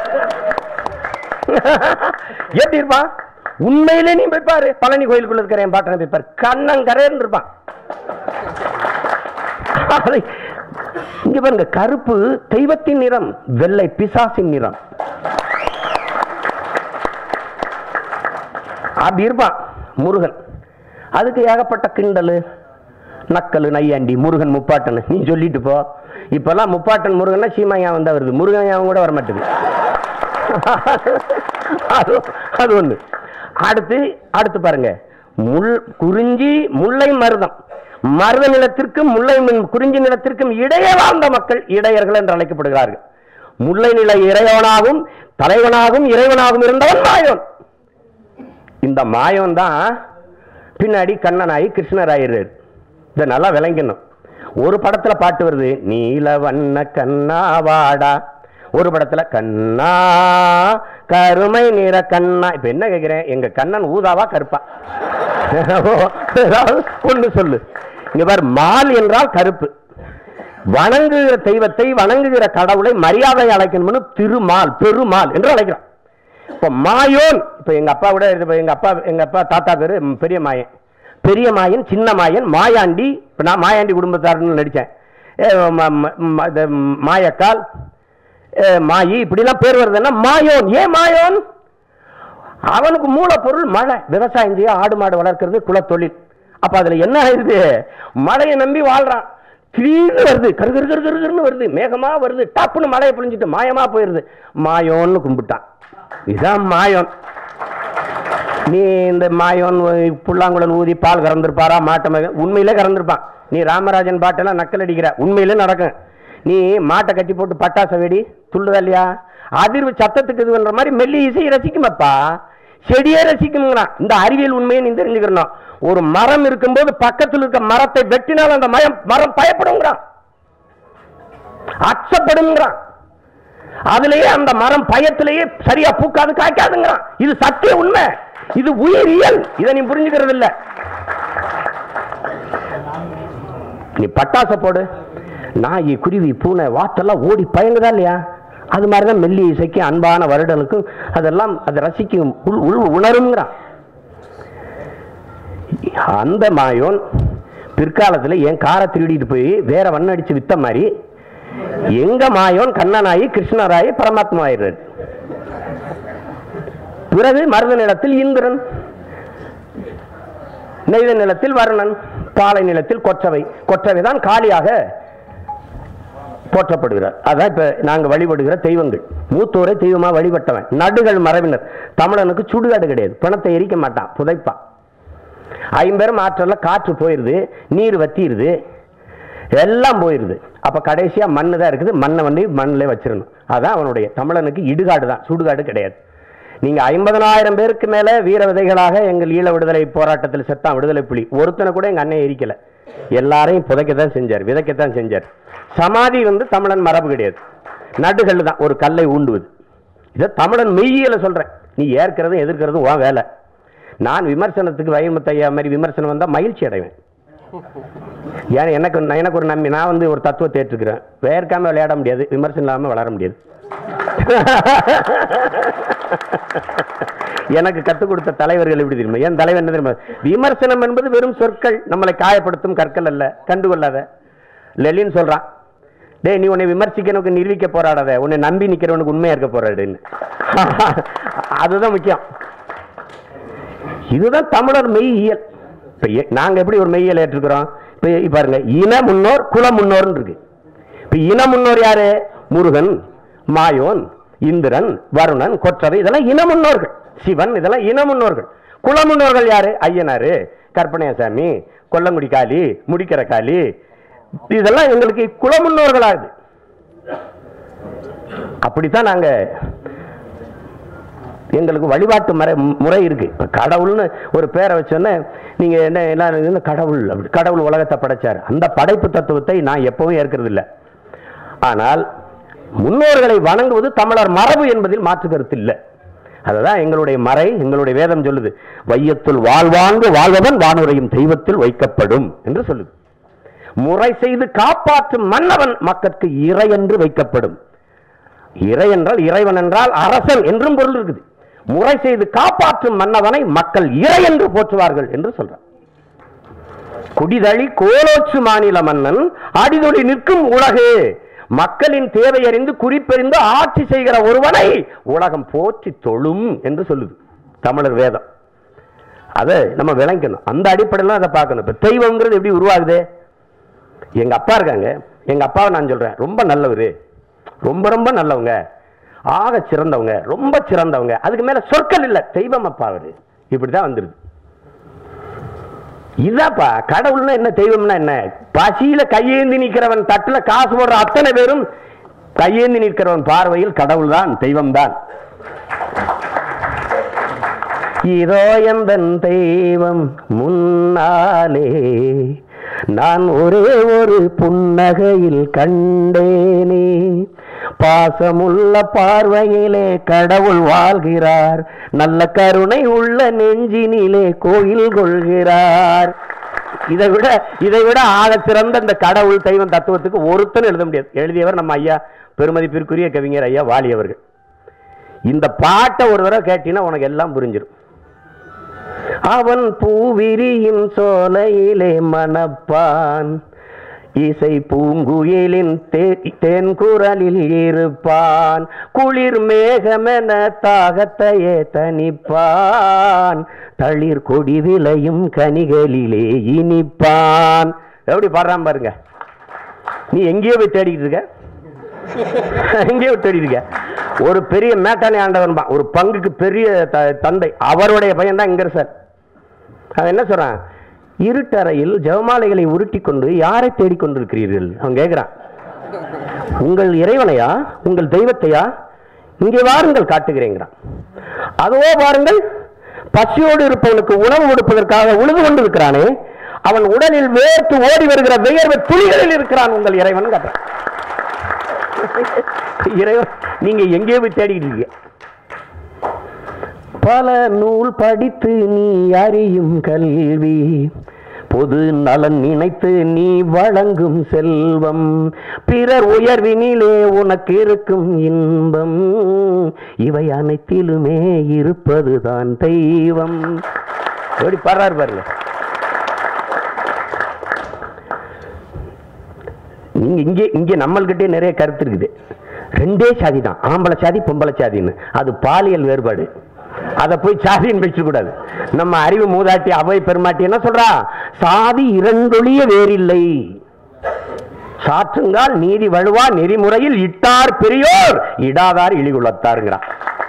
எப்படி இருப்பான் உண்மையிலே நீ போய் பாரு பழனி கோயிலுக்குள்ள இருக்கிற என் பாட்டனை போய் பாரு கண்ணங்கரேன்னு இருப்பான் அதை- இங்க பாருங்க கருப்பு தெய்வத்தின் நிறம் வெள்ளை பிசாசின் நிறம் அப்படி இருப்பான் முருகன் அதுக்கு ஏகப்பட்ட கிண்டலு நக்கலு நையாண்டி முருகன் முப்பாட்டன் நீ சொல்லிட்டு போ இப்பெல்லாம் முப்பாட்டன் முருகன்னா சீமாயா வந்தா வருது முருகன் யாவும் கூட வர மாட்டேது அது அது ஒண்ணு அடுத்து அடுத்து பாருங்க முள் குறிஞ்சி முல்லை மருதம் மருத நிலத்திற்கும் முல்லை மின் குறிஞ்சி நிலத்திற்கும் இடையே வாழ்ந்த மக்கள் இடையர்கள் என்று அழைக்கப்படுகிறார்கள் முல்லை நில இறைவனாகவும் தலைவனாகவும் இறைவனாகவும் இருந்தவன் மாயோன் இந்த மாயம் தான் பின்னாடி கண்ணனாகி கிருஷ்ணராயிரு இதை நல்லா விளங்கணும் ஒரு படத்துல பாட்டு வருது நீல வண்ண கண்ணா வாடா ஒரு படத்துல கண்ணா கருமை நிற கண்ணா இப்ப என்ன கேக்குறேன் எங்க கண்ணன் ஊதாவா கருப்பா ஏதாவது ஒண்ணு சொல்லு இங்க பாரு மால் என்றால் கருப்பு வணங்குகிற தெய்வத்தை வணங்குகிற கடவுளை மரியாதை அழைக்கணும்னு திருமால் பெருமாள் என்று அழைக்கிறோம் இப்ப மாயோன் இப்ப எங்க அப்பா கூட இப்ப எங்க அப்பா எங்க அப்பா தாத்தா பேரு ம், பெரிய மாயன் பெரிய மாயன் சின்ன மாயன் மாயாண்டி இப்ப நான் மாயாண்டி குடும்பத்தாருன்னு நடிச்சேன் ஏ, ம- ம- ம- இது, ம், மாயக்கால் ஏ, மாயி இப்படிலாம் பேர் வருதுன்னா மாயோன் ஏன் மாயோன் அவனுக்கு மூலப்பொருள் மழை விவசாயம் செய்ய ஆடு மாடு வளர்க்கிறது குலத்தொழில் அப்ப அதுல என்ன ஆயிருது மழையை நம்பி வாழ்றான் திடீர்னு வருது கரு கரு கரு கரு கருன்னு வருது மேகமா வருது டப்புன்னு மழையை பொழிஞ்சிட்டு மாயமா போயிருது மாயோன்னு கும்பிட்டான் இதுதான் மாயோன் நீ இந்த மாயோன் ஊ- புல்லாங்குழல் ஊதி பால் கறந்துருப்பாரா மாட்டை மகன் உண்மையிலே கறந்துருப்பான் நீ ராமராஜன் பாட்டெல்லாம் நக்கல் அடிக்கிற உண்மையிலே நடக்கும் நீ மாட்டை கட்டி போட்டு பட்டாசை வெடி துள்ளுதா இல்லையா அதிர்வு சத்தத்துக்கு இது பண்ற மாதிரி மெல்லி இசையை ரசிக்குமப்பா செடியே ரசிக்குங்கிறான் இந்த அறிவியல் உண்மையை நீ தெரிஞ்சுக்கிறணும் ஒரு மரம் இருக்கும்போது பக்கத்தில் இருக்க மரத்தை வெட்டினால் அந்த மரம் மரம் பயப்படுங்கிறான் அச்சப்படுங்கிறான் அதுலயே அந்த மரம் பயத்திலேயே சரியா பூக்காது காய்க்காதுங்கிறான் இது சத்திய உண்மை இது உயிரியல் இதை நீ புரிஞ்சுக்கிறது இல்ல நீ பட்டாசை போடு நாய் குருவி பூனை வாத்தெல்லாம் ஓடி பயங்குதா இல்லையா அது மாதிரி தான் மெல்லி இசைக்கு அன்பான வருடலுக்கும் அதெல்லாம் அதை ரசிக்கும் உள் உள் உணருங்கிறான் அந்த மாயோன் பிற்காலத்தில் என் காரை திருடிட்டு போய் வேற வண்ணம் அடிச்சு வித்த மாதிரி எங்க மாயோன் கண்ணனாயி கிருஷ்ணராயி பரமாத்மா ஆயிடுறாரு பிறகு மருத நிலத்தில் இந்திரன் நெய்த நிலத்தில் வருணன் பாலை நிலத்தில் கொற்றவை கொற்றவை தான் காளியாக போற்றப்படுகிறார் அதான் இப்ப நாங்க வழிபடுகிற தெய்வங்கள் மூத்தோரை தெய்வமா வழிபட்டவன் நடுகள் மரபினர் தமிழனுக்கு சுடுகாடு கிடையாது பணத்தை எரிக்க மாட்டான் புதைப்பான் ஐம்பெரும் ஆற்றல்ல காற்று போயிருது நீர் வத்திடுது எல்லாம் போயிருது அப்ப கடைசியா மண்ணு தான் இருக்குது மண்ணை வந்து மண்ணிலே வச்சிடணும் அதான் அவனுடைய தமிழனுக்கு இடுகாடு தான் சுடுகாடு கிடையாது நீங்க ஐம்பதனாயிரம் பேருக்கு மேல வீர விதைகளாக எங்கள் ஈழ விடுதலை போராட்டத்தில் செத்தான் விடுதலை புலி ஒருத்தனை கூட எங்க அண்ணன் எரிக்கல எல்லாரையும் புதைக்கத்தான் செஞ்சார் விதைக்கத்தான் செஞ்சார் சமாதி வந்து தமிழன் மரபு கிடையாது நடுகள் தான் ஒரு கல்லை ஊண்டுவது இதை தமிழன் மெய்யியல சொல்றேன் நீ ஏற்கிறதும் எதிர்க்கிறதும் உன் வேலை நான் விமர்சனத்துக்கு வைமுத்தையா மாதிரி விமர்சனம் வந்தா மகிழ்ச்சி அடைவேன் ஏன் எனக்கு எனக்கு ஒரு நம்பி நான் வந்து ஒரு தத்துவத்தை ஏற்றுக்கிறேன் வேர்க்காம விளையாட முடியாது விமர்சனம் இல்லாம வளர முடியாது எனக்கு கற்றுக் கொடுத்த தலைவர்கள் எப்படி தெரியுமா என் தலைவர் என்ன தெரியுமா விமர்சனம் என்பது வெறும் சொற்கள் நம்மளை காயப்படுத்தும் கற்கள் அல்ல கண்டுகொள்ளாத லெலின் சொல்றான் டேய் நீ உன்னை விமர்சிக்கணுக்கு நிரூபிக்க போராடாத உன்னை நம்பி நிக்கிறவனுக்கு உண்மையா இருக்க போராடுன்னு அதுதான் முக்கியம் இதுதான் தமிழர் மெய்யியல் இப்ப எ- நாங்க எப்படி ஒரு மெய்யியல் ஏற்றுக்கிறோம் இப்ப இப்ப பாருங்க இன முன்னோர் குல முன்னோர்னு இருக்கு இப்ப இன முன்னோர் யாரு முருகன் மாயோன் இந்திரன் வருணன் கொற்றவை இதெல்லாம் இன முன்னோர்கள் சிவன் இதெல்லாம் இன முன்னோர்கள் குல முன்னோர்கள் யாரு ஐயனாரு கற்பனையசாமி கொல்லங்குடி காளி முடிக்கிற காளி இதெல்லாம் எங்களுக்கு குல முன்னோர்களாகுது அப்படித்தான் நாங்க எங்களுக்கு வழிபாட்டு முறை முறை இருக்கு இப்ப கடவுள்னு ஒரு பேரை வச்சோன்னே நீங்க என்ன எல்லாரும் என்ன கடவுள் அப்படி கடவுள் உலகத்தை படைச்சார் அந்த படைப்பு தத்துவத்தை நான் எப்பவும் ஏற்கிறது இல்லை ஆனால் முன்னோர்களை வணங்குவது தமிழர் மரபு என்பதில் மாற்று கருத்து இல்லை அதுதான் எங்களுடைய மறை எங்களுடைய வேதம் சொல்லுது வையத்துள் வாழ்வாங்கு வாழ்வதன் வானுரையும் தெய்வத்தில் வைக்கப்படும் என்று சொல்லுது முறை செய்து காப்பாற்றும் மன்னவன் மக்களுக்கு இறை என்று வைக்கப்படும் இறை என்றால் இறைவன் என்றால் அரசன் என்றும் பொருள் இருக்குது முறை செய்து காப்பாற்றும் மன்னவனை மக்கள் இறை என்று போற்றுவார்கள் என்று சொல்றார் குடிதழி கோலோச்சு மாநில மன்னன் அடிதொடி நிற்கும் உலகு மக்களின் தேவை அறிந்து குறிப்பறிந்து ஆட்சி செய்கிற ஒருவனை உலகம் போற்றி தொழும் என்று சொல்லுது தமிழர் வேதம் அதை நம்ம விளங்கணும் அந்த அடிப்படையில் அதை பார்க்கணும் இப்ப தெய்வம்ங்கிறது எப்படி உருவாகுது எங்க அப்பா இருக்காங்க எங்க அப்பாவை நான் சொல்றேன் ரொம்ப நல்லவரு ரொம்ப ரொம்ப நல்லவங்க ஆக சிறந்தவங்க ரொம்ப சிறந்தவங்க அதுக்கு மேல சொற்கள் இல்ல தெய்வம் அப்பா அவரு இப்படிதான் வந்துருது இதாப்பா கடவுள்னா என்ன தெய்வம்னா என்ன பசியில கையேந்தி நிற்கிறவன் தட்டுல காசு போடுற அத்தனை பேரும் கையேந்தி நிற்கிறவன் பார்வையில் கடவுள் தான் தெய்வம் தான் இதோ எந்தன் தெய்வம் முன்னாலே நான் ஒரே ஒரு புன்னகையில் கண்டேனே பாசமுள்ள பார்வையிலே கடவுள் வாழ்கிறார் நல்ல கருணை உள்ள நெஞ்சினிலே கோயில் கொள்கிறார் இதை விட இதை விட ஆக சிறந்த இந்த கடவுள் தெய்வம் தத்துவத்துக்கு ஒருத்தன் எழுத முடியாது எழுதியவர் நம்ம ஐயா பெருமதிப்பிற்குரிய கவிஞர் ஐயா வாலி அவர்கள் இந்த பாட்டை ஒரு தடவை கேட்டீங்கன்னா உனக்கு எல்லாம் புரிஞ்சிடும் அவன் பூவிரியின் சோலையிலே மணப்பான் இசை பூங்குயிலின் தே- தேன்குரலில் இருப்பான் குளிர் மேகமென தாகத்தையே தனிப்பான் தளிர் கொடி விளையும் கனிகளிலே இனிப்பான் எப்படி பாடுறான் பாருங்க நீ எங்கேயோ போய் தேடிக்கிட்டு இருக்க எங்கேயோ தேடி இருக்க ஒரு பெரிய மேட்டானி ஆண்டவன் ஒரு பங்குக்கு பெரிய த- தந்தை அவருடைய பையன் தான் இங்க சார் அவன் என்ன சொல்றான் இருட்டறையில் ஜெவமாலைகளை உருட்டி கொண்டு யாரை தேடிக்கொண்டிருக்கிறீர்கள் அவன் கேட்கிறான் உங்கள் இறைவனையா உங்கள் தெய்வத்தையா இங்கே வாருங்கள் காட்டுகிறேங்கிறான் அதோ பாருங்கள் பசியோடு இருப்பவனுக்கு உணவு கொடுப்பதற்காக உழுது கொண்டிருக்கிறானே அவன் உடலில் வேர்த்து ஓடி வருகிற வியர்வை துளிகளில் இருக்கிறான் உங்கள் இறைவன் காட்டுறான் இறைவன் நீங்க எங்கேயோ போய் தேடிக்கிட்டு இருக்கீங்க பல நூல் படித்து நீ அறியும் கல்வி பொது நலன் நினைத்து நீ வழங்கும் செல்வம் பிறர் உயர்வினிலே உனக்கு இருக்கும் இன்பம் இவை அனைத்திலுமே இருப்பதுதான் தெய்வம் எப்படி பாடுறாரு பாருங்க நீங்க இங்கே இங்கே நம்மள்கிட்டே நிறைய கருத்து இருக்குது ரெண்டே சாதி தான் ஆம்பளை சாதி பொம்பளை சாதின்னு அது பாலியல் வேறுபாடு அதை போய் சாதின்னு வச்சுக்கூடாது நம்ம அறிவு மூதாட்டி அவை பெருமாட்டி என்ன சொல்றா சாதி இரண்டொழிய வேறில்லை சாற்றுங்கால் நீதி வழுவா நெறிமுறையில் இட்டார் பெரியோர் இடாதார் இழிகுலத்தாருங்கிறான்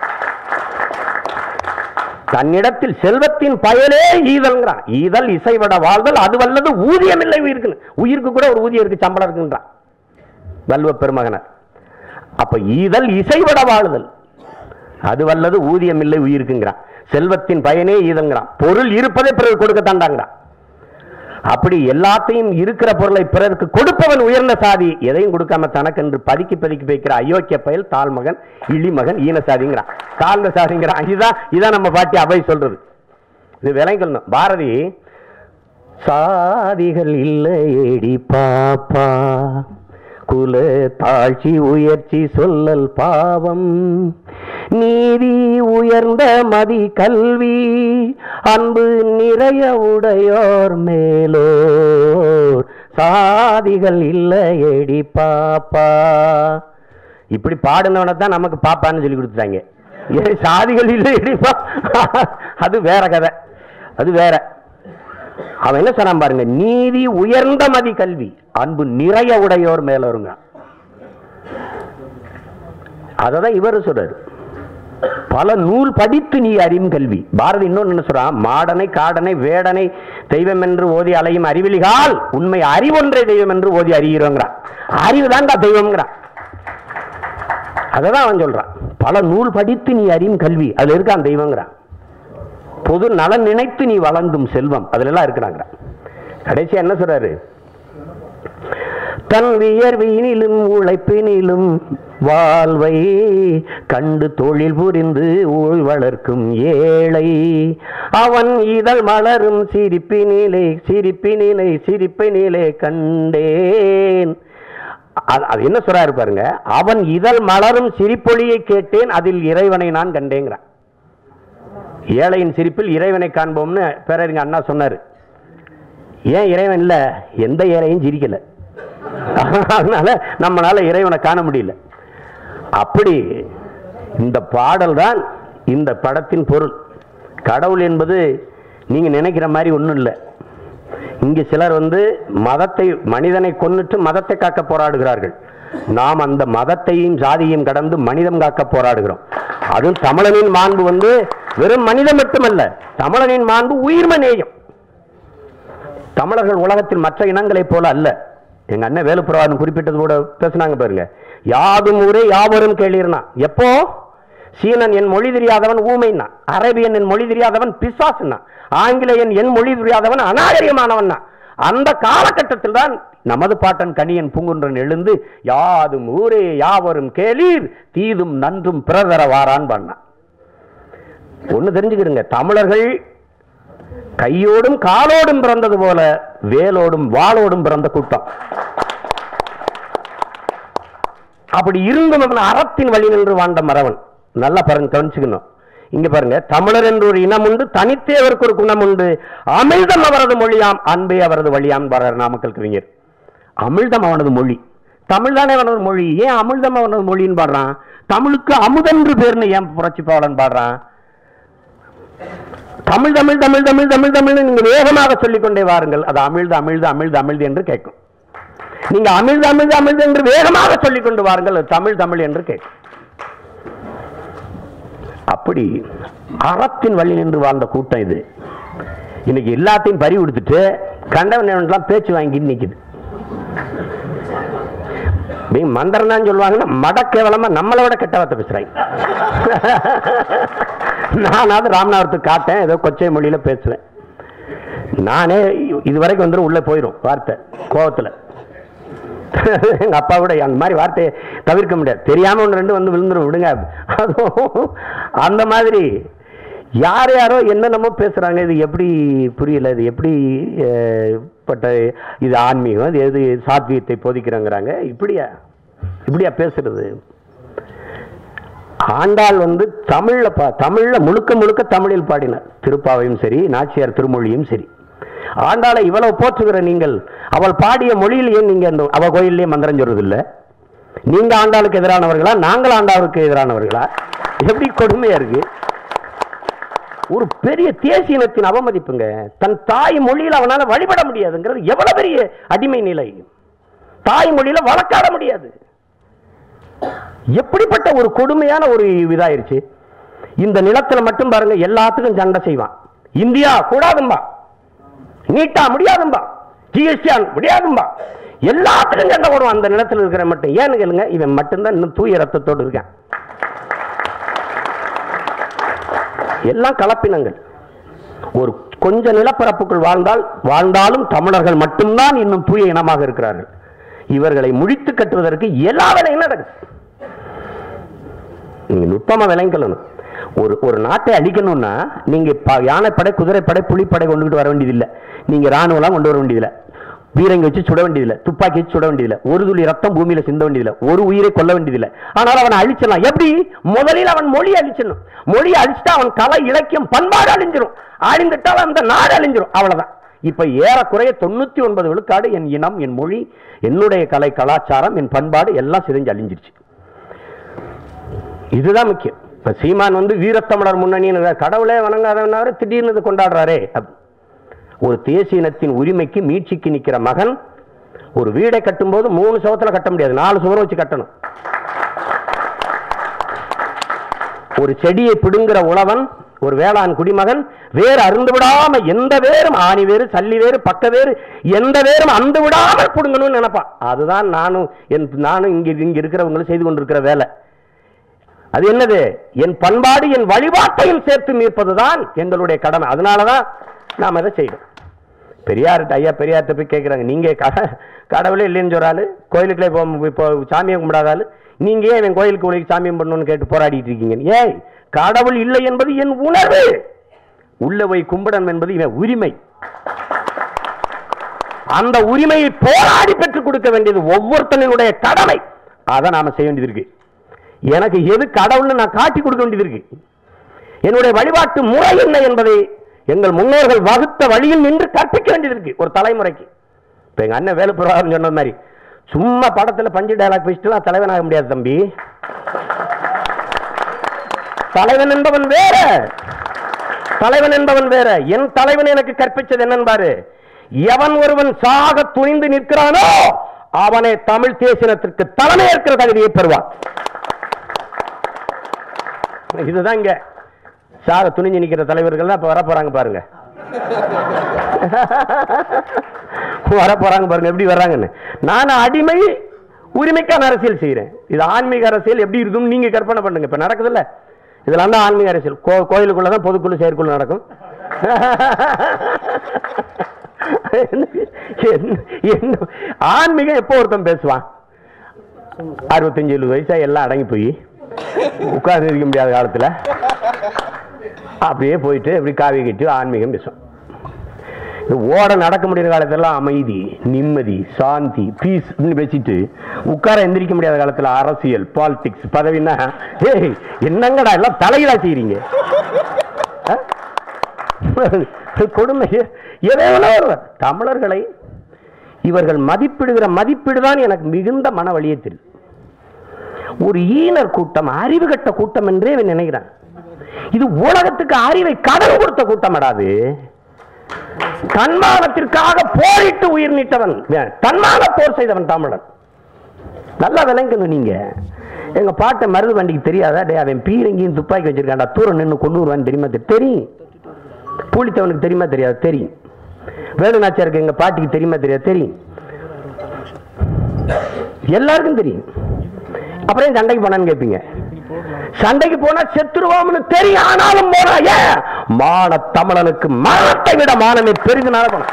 தன்னிடத்தில் செல்வத்தின் பயனே ஈதல்ங்கிறான் ஈதல் இசைவட வாழ்தல் அது வல்லது ஊதியம் இல்லை உயிருக்கு உயிருக்கு கூட ஒரு ஊதியம் இருக்கு சம்பளம் இருக்குன்றான் வல்வ பெருமகனர் அப்ப ஈதல் இசைவட வாழுதல் அது வல்லது ஊதியம் இல்லை உயிருக்குங்கிறான் செல்வத்தின் பயனே ஈதல்ங்கிறான் பொருள் இருப்பதை பிறகு கொடுக்க தாண்டாங்கிறான் அப்படி எல்லாத்தையும் இருக்கிற பொருளை பிறருக்கு கொடுப்பவன் உயர்ந்த சாதி எதையும் கொடுக்காம தனக்கென்று பதுக்கி பதுக்கி வைக்கிற அயோக்கிய பயல் தாழ்மகன் இழிமகன் ஈன சாதிங்கிறான் தாழ்ந்த சாதிங்கிறான் இதுதான் இதான் நம்ம பாட்டி அவை சொல்றது இது விளங்கணும் பாரதி சாதிகள் இல்லையேடி பாப்பா குல தாழ்ச்சி உயர்ச்சி சொல்லல் பாவம் நீதி உயர்ந்த மதி கல்வி அன்பு நிறைய உடையோர் மேலோர் சாதிகள் இல்லையேடி பாப்பா இப்படி பாடுனவனை தான் நமக்கு பாப்பான்னு சொல்லி கொடுத்துட்டாங்க ஏன் சாதிகள் இல்லையேடி பா அது வேற கதை அது வேற அவன் என்ன சொன்னான் பாருங்க நீதி உயர்ந்த மதி கல்வி அன்பு நிறைய உடையோர் மேல வருங்க அததான் இவர் சொல்றாரு பல நூல் படித்து நீ அறியும் கல்வி பாரதி இன்னொன்னு என்ன சொல்றான் மாடனை காடனை வேடனை தெய்வம் என்று ஓதி அலையும் அறிவிலிகால் உண்மை அறிவொன்றை தெய்வம் என்று ஓதி அறிகிறோங்கிறான் அறிவு தான்டா தெய்வம்ங்கிறான் அததான் அவன் சொல்றான் பல நூல் படித்து நீ அறியும் கல்வி அதுல இருக்கான் தெய்வங்கிறான் பொது நலன் நினைத்து நீ வழங்கும் செல்வம் அதுல எல்லாம் இருக்கிறாங்க கடைசி என்ன சொல்றாரு தன் வியர்வினிலும் உழைப்பினிலும் வாழ்வை கண்டு தொழில் புரிந்து ஊழ் வளர்க்கும் ஏழை அவன் இதழ் மலரும் சிரிப்பினிலே சிரிப்பினிலே சிரிப்பினிலே கண்டேன் அது அது என்ன சொல்றாரு பாருங்க அவன் இதழ் மலரும் சிரிப்பொழியை கேட்டேன் அதில் இறைவனை நான் கண்டேங்கிறான் ஏழையின் சிரிப்பில் இறைவனை காண்போம்னு பேரறிஞர் அண்ணா சொன்னார் ஏன் இறைவன் இல்லை எந்த ஏழையும் சிரிக்கல அதனால நம்மளால இறைவனை காண முடியல அப்படி இந்த பாடல் தான் இந்த படத்தின் பொருள் கடவுள் என்பது நீங்க நினைக்கிற மாதிரி ஒன்றும் இல்லை இங்கு சிலர் வந்து மதத்தை மனிதனை கொன்னுட்டு மதத்தை காக்க போராடுகிறார்கள் நாம் அந்த மதத்தையும் ஜாதியையும் கடந்து மனிதம் காக்க போராடுகிறோம் அதுவும் தமிழனின் மாண்பு வந்து வெறும் மனிதம் மட்டுமல்ல தமிழனின் மாண்பு உயிர்ம நேயம் தமிழர்கள் உலகத்தில் மற்ற இனங்களைப் போல அல்ல எங்க அண்ணன் வேலுப்புறவாதன் குறிப்பிட்டது கூட பேசுனாங்க பாருங்க யாதும் ஊரே யாவரும் கேளீர்னா எப்போ சீனன் என் மொழி தெரியாதவன் ஊமைன்னா அரேபியன் என் மொழி தெரியாதவன் பிசாசுன்னா ஆங்கிலேயன் என் மொழி தெரியாதவன் அநாகரிகமானவன் அந்த காலகட்டத்தில் தான் நமது பாட்டன் கணியன் பூங்குன்றன் எழுந்து யாதும் ஊரே யாவரும் கேளீர் தீதும் நன்றும் பிறதர வாரான் பண்ணான் ஒண்ணு தெரிஞ்சுக்கிடுங்க தமிழர்கள் கையோடும் காலோடும் பிறந்தது போல வேலோடும் வாளோடும் பிறந்த கூட்டம் அப்படி இருந்தும் அவன் அறத்தின் வழி நின்று வாழ்ந்த மறவன் நல்லா பாருங்க கவனிச்சுக்கணும் இங்க பாருங்க தமிழர் என்று ஒரு இனம் உண்டு தனித்தே அவருக்கு ஒரு குணம் உண்டு அமிழ்தம் அவரது மொழியாம் அன்பே அவரது வழியாம் பாரர் நாமக்கல் கவிஞர் அமிழ்தம் அவனது மொழி தமிழ் தானே அவனது மொழி ஏன் அமிழ்தம் அவனது மொழின்னு பாடுறான் தமிழுக்கு அமுதென்று பேர்னு ஏன் புரட்சி பாவலன் பாடுறான் தமிழ் தமிழ் தமிழ் தமிழ் தமிழ் தமிழ் நீங்க வேகமாக சொல்லிக் கொண்டே வாருங்கள் அது அமிழ்து அமிழ்து அமிழ்து அமிழ்து என்று கேட்கும் நீங்க அமிழ்து அமிழ்து அமிழ்து என்று வேகமாக சொல்லிக் கொண்டு வாருங்கள் அது தமிழ் தமிழ் என்று கேட்கும் அப்படி அறத்தின் வழி நின்று வாழ்ந்த கூட்டம் இது இன்னைக்கு எல்லாத்தையும் பறி கொடுத்துட்டு கண்டவன் எல்லாம் பேச்சு வாங்கி நிக்குது நீங்க மந்திரம் தான் சொல்லுவாங்கன்னா மட கேவலமா நம்மளை விட கெட்ட வார்த்தை பேசுறாங்க நானாவது ராமநாதத்துக்கு காட்டேன் ஏதோ கொச்சை மொழியில பேசுவேன் நானே இது வரைக்கும் வந்துடும் உள்ள போயிடும் வார்த்தை கோபத்துல எங்க அப்பா கூட அந்த மாதிரி வார்த்தையை தவிர்க்க முடியாது தெரியாம ஒன்று ரெண்டு வந்து விழுந்துரும் விடுங்க அதுவும் அந்த மாதிரி யார் யாரோ என்னென்னமோ பேசுறாங்க இது எப்படி புரியல இது எப்படி அஹ், பட்ட இது ஆன்மீகம் இது எது சாத்வீகத்தை போதிக்கிறாங்கிறாங்க இப்படியா இப்படியா பேசுறது ஆண்டாள் வந்து தமிழ்ல பா தமிழ்ல முழுக்க முழுக்க தமிழில் பாடினார் திருப்பாவையும் சரி நாச்சியார் திருமொழியும் சரி ஆண்டாளை இவ்வளவு போற்றுகிற நீங்கள் அவள் பாடிய மொழியில் ஏன் நீங்க அந்த அவ கோயிலே மந்திரம் சொல்றது இல்ல நீங்க ஆண்டாளுக்கு எதிரானவர்களா நாங்கள் ஆண்டாளுக்கு எதிரானவர்களா எப்படி கொடுமையா இருக்கு ஒரு பெரிய தேசியனத்தின் அவமதிப்புங்க தன் தாய் மொழியில் அவனால வழிபட முடியாதுங்கிறது எவ்வளவு பெரிய அடிமை நிலை தாய் மொழியில வழக்காட முடியாது எப்படிப்பட்ட ஒரு கொடுமையான ஒரு இதாயிருச்சு இந்த நிலத்துல மட்டும் பாருங்க எல்லாத்துக்கும் சண்டை செய்வான் இந்தியா கூடாதும்பா நீட்டா முடியாதும்பா ஜிஎஸ்டி முடியாதும்பா எல்லாத்துக்கும் சண்டை போடுவான் அந்த நிலத்துல இருக்கிற மட்டும் ஏன்னு கேளுங்க இவன் மட்டும்தான் இன்னும் தூய ரத்தத்தோடு இருக்கான் எல்லாம் கலப்பினங்கள் ஒரு கொஞ்ச நிலப்பரப்புக்குள் வாழ்ந்தால் வாழ்ந்தாலும் தமிழர்கள் மட்டும்தான் இன்னும் தூய இனமாக இருக்கிறார்கள் இவர்களை முழித்து கட்டுவதற்கு எல்லா வேலையும் நடக்குது நீங்க நுட்பமா விளங்கணும் ஒரு ஒரு நாட்டை அழிக்கணும்னா நீங்க ப- யானைப்படை குதிரைப்படை புலிப்படை கொண்டுகிட்டு வர வேண்டியதில்லை நீங்க ராணுவம் கொண்டு வர வேண்டியதில்லை பீரங்கி வச்சு சுட வேண்டியதில்லை துப்பாக்கி வச்சு சுட வேண்டியதில்லை ஒரு துளி ரத்தம் பூமியில சிந்த வேண்டியதில்லை ஒரு உயிரை கொல்ல வேண்டியதில்லை ஆனால் அவனை அழிச்சிடலாம் எப்படி முதலில் அவன் மொழி அழிச்சிடணும் மொழி அழிச்சிட்டா அவன் கலை இலக்கியம் பண்பாடு அழிஞ்சிரும் அழிந்துட்டால் அந்த நாடு அழிஞ்சிரும் அவ்வளவுதான் இப்ப ஏறக்குறைய தொண்ணூத்தி ஒன்பது விழுக்காடு என் இனம் என் மொழி என்னுடைய கலை கலாச்சாரம் என் பண்பாடு எல்லாம் சிதைஞ்சு அழிஞ்சிருச்சு இதுதான் முக்கியம் இப்ப சீமான் வந்து வீரத்தமிழர் முன்னணின்னு கடவுளே வணங்காதவனாரு திடீர்னு இது கொண்டாடுறாரே அப்- ஒரு தேசிய இனத்தின் உரிமைக்கு மீட்சிக்கு நிக்கிற மகன் ஒரு வீடை கட்டும்போது மூணு சுவத்துல கட்ட முடியாது நாலு சுவரம் வச்சு கட்டணும் ஒரு செடியை பிடுங்குற உழவன் ஒரு வேளாண் குடிமகன் வேறு அருந்து விடாம எந்த வேரும் ஆணி வேறு சல்லி வேறு பக்க வேறு எந்த வேரும் அந்து விடாமல் பிடுங்கணும்னு நினைப்பான் அதுதான் நானும் என் நானும் இங்க இங்க இருக்கிறவங்களும் செய்து கொண்டிருக்கிற வேலை அது என்னது என் பண்பாடு என் வழிபாட்டையும் சேர்த்து மீட்பதுதான் எங்களுடைய கடமை அதனாலதான் நாம் அதை செய்யணும் பெரியார்கிட்ட ஐயா பெரியார்கிட்ட போய் கேட்குறாங்க நீங்க க- கடவுளே இல்லைன்னு சொல்றாரு கோயிலுக்குள்ளே போ இப்போ சாமியை கும்பிடாதாலு நீங்க ஏன் என் கோயிலுக்கு உலக சாமியம் பண்ணணும்னு கேட்டு போராடிட்டு இருக்கீங்க ஏய் கடவுள் இல்லை என்பது என் உணர்வு உள்ள போய் கும்பிடணும் என்பது இவன் உரிமை அந்த உரிமையை போராடி பெற்றுக் கொடுக்க வேண்டியது ஒவ்வொருத்தனுடைய கடமை அதை நாம செய்ய வேண்டியது இருக்கு எனக்கு எது கடவுள்னு நான் காட்டி கொடுக்க வேண்டியது இருக்கு என்னுடைய வழிபாட்டு முறை என்ன என்பதை எங்கள் முன்னோர்கள் வகுத்த வழியில் நின்று கற்பிக்க வேண்டியது இருக்கு ஒரு தலைமுறைக்கு இப்ப எங்க அண்ணன் வேலுப்புறாருன்னு சொன்ன மாதிரி சும்மா படத்துல பஞ்சு டயலாக் பேசிட்டு நான் தலைவனாக முடியாது தம்பி தலைவன் என்பவன் வேற தலைவன் என்பவன் வேற என் தலைவன் எனக்கு கற்பிச்சது என்னன்னு பாரு எவன் ஒருவன் சாக துணிந்து நிற்கிறானோ அவனே தமிழ் தேசினத்திற்கு தலைமை ஏற்கிற தகுதியை பெறுவான் இதுதான் இங்க சாக துணிஞ்சு நிக்கிற தலைவர்கள் இப்ப வர போறாங்க பாருங்க வர போறாங்க பாருங்க எப்படி வர்றாங்கன்னு நான் அடிமை உரிமைக்கான அரசியல் செய்யறேன் இது ஆன்மீக அரசியல் எப்படி இருக்கும் நீங்க கற்பனை பண்ணுங்க இப்ப நடக்குதுல்ல இதெல்லாம் தான் ஆன்மீக அரசியல் கோ கோயிலுக்குள்ள தான் பொதுக்குழு செயற்குழு நடக்கும் என்ன- என்ன- ஆன்மீகம் எப்போ ஒருத்தன் பேசுவான் அறுபத்தஞ்சு எழுபது வயசா எல்லாம் அடங்கி போய் உட்கார்ந்து இருக்க முடியாத காலத்துல அப்படியே போயிட்டு இப்படி காவி கட்டி ஆன்மீகம் பேசும் இது ஓட நடக்க முடியாத காலத்துல அமைதி நிம்மதி சாந்தி பீஸ் வச்சுட்டு உட்கார எந்திரிக்க முடியாத காலத்துல அரசியல் பாலிடிக்ஸ் பதவின்னா ஏய் என்னங்கடா எல்லாம் தலையிலா செய்றீங்க ஆ? கொடுமை எதை வேணா வருவார். தமிழர்களை இவர்கள் மதிப்பிடுகிற மதிப்பீடு தான் எனக்கு மிகுந்த மன வழியே தெரியும் ஒரு ஈனர் கூட்டம் அறிவு கட்ட கூட்டம் என்றே இவன் நினைக்கிறான் இது உலகத்துக்கு அறிவை கடன் கொடுத்த கூட்டம் அடாது தன்மானத்திற்காக போரிட்டு உயிர் நீட்டவன் இவன். தன்மான போர் செய்தவன் தமிழன் நல்லா விளங்கணும் நீங்க எங்க பாட்டை மருது வண்டிக்கு தெரியாதா டே அவன் பீரங்கியும் துப்பாக்கி வச்சிருக்கான்டா தூரம் நின்று கொண்டு வருவான்னு தெரியுமா தெரி- தெரியும் பூலித்தவனுக்கு தெரியுமா தெரியாது தெரியும் வேலுநாச்சியாருக்கு எங்க பாட்டிக்கு தெரியுமா தெரியாது தெரியும் எல்லாருக்கும் தெரியும் அப்புறம் ஏன் சண்டைக்கு போனான்னு கேட்பீங்க சண்டைக்கு போனா செத்துருவோம்னு தெரியும் ஆனாலும் போனா ஏன் மான தமிழனுக்கு மரணத்தை விட மானமே பெரிது நடக்கணும்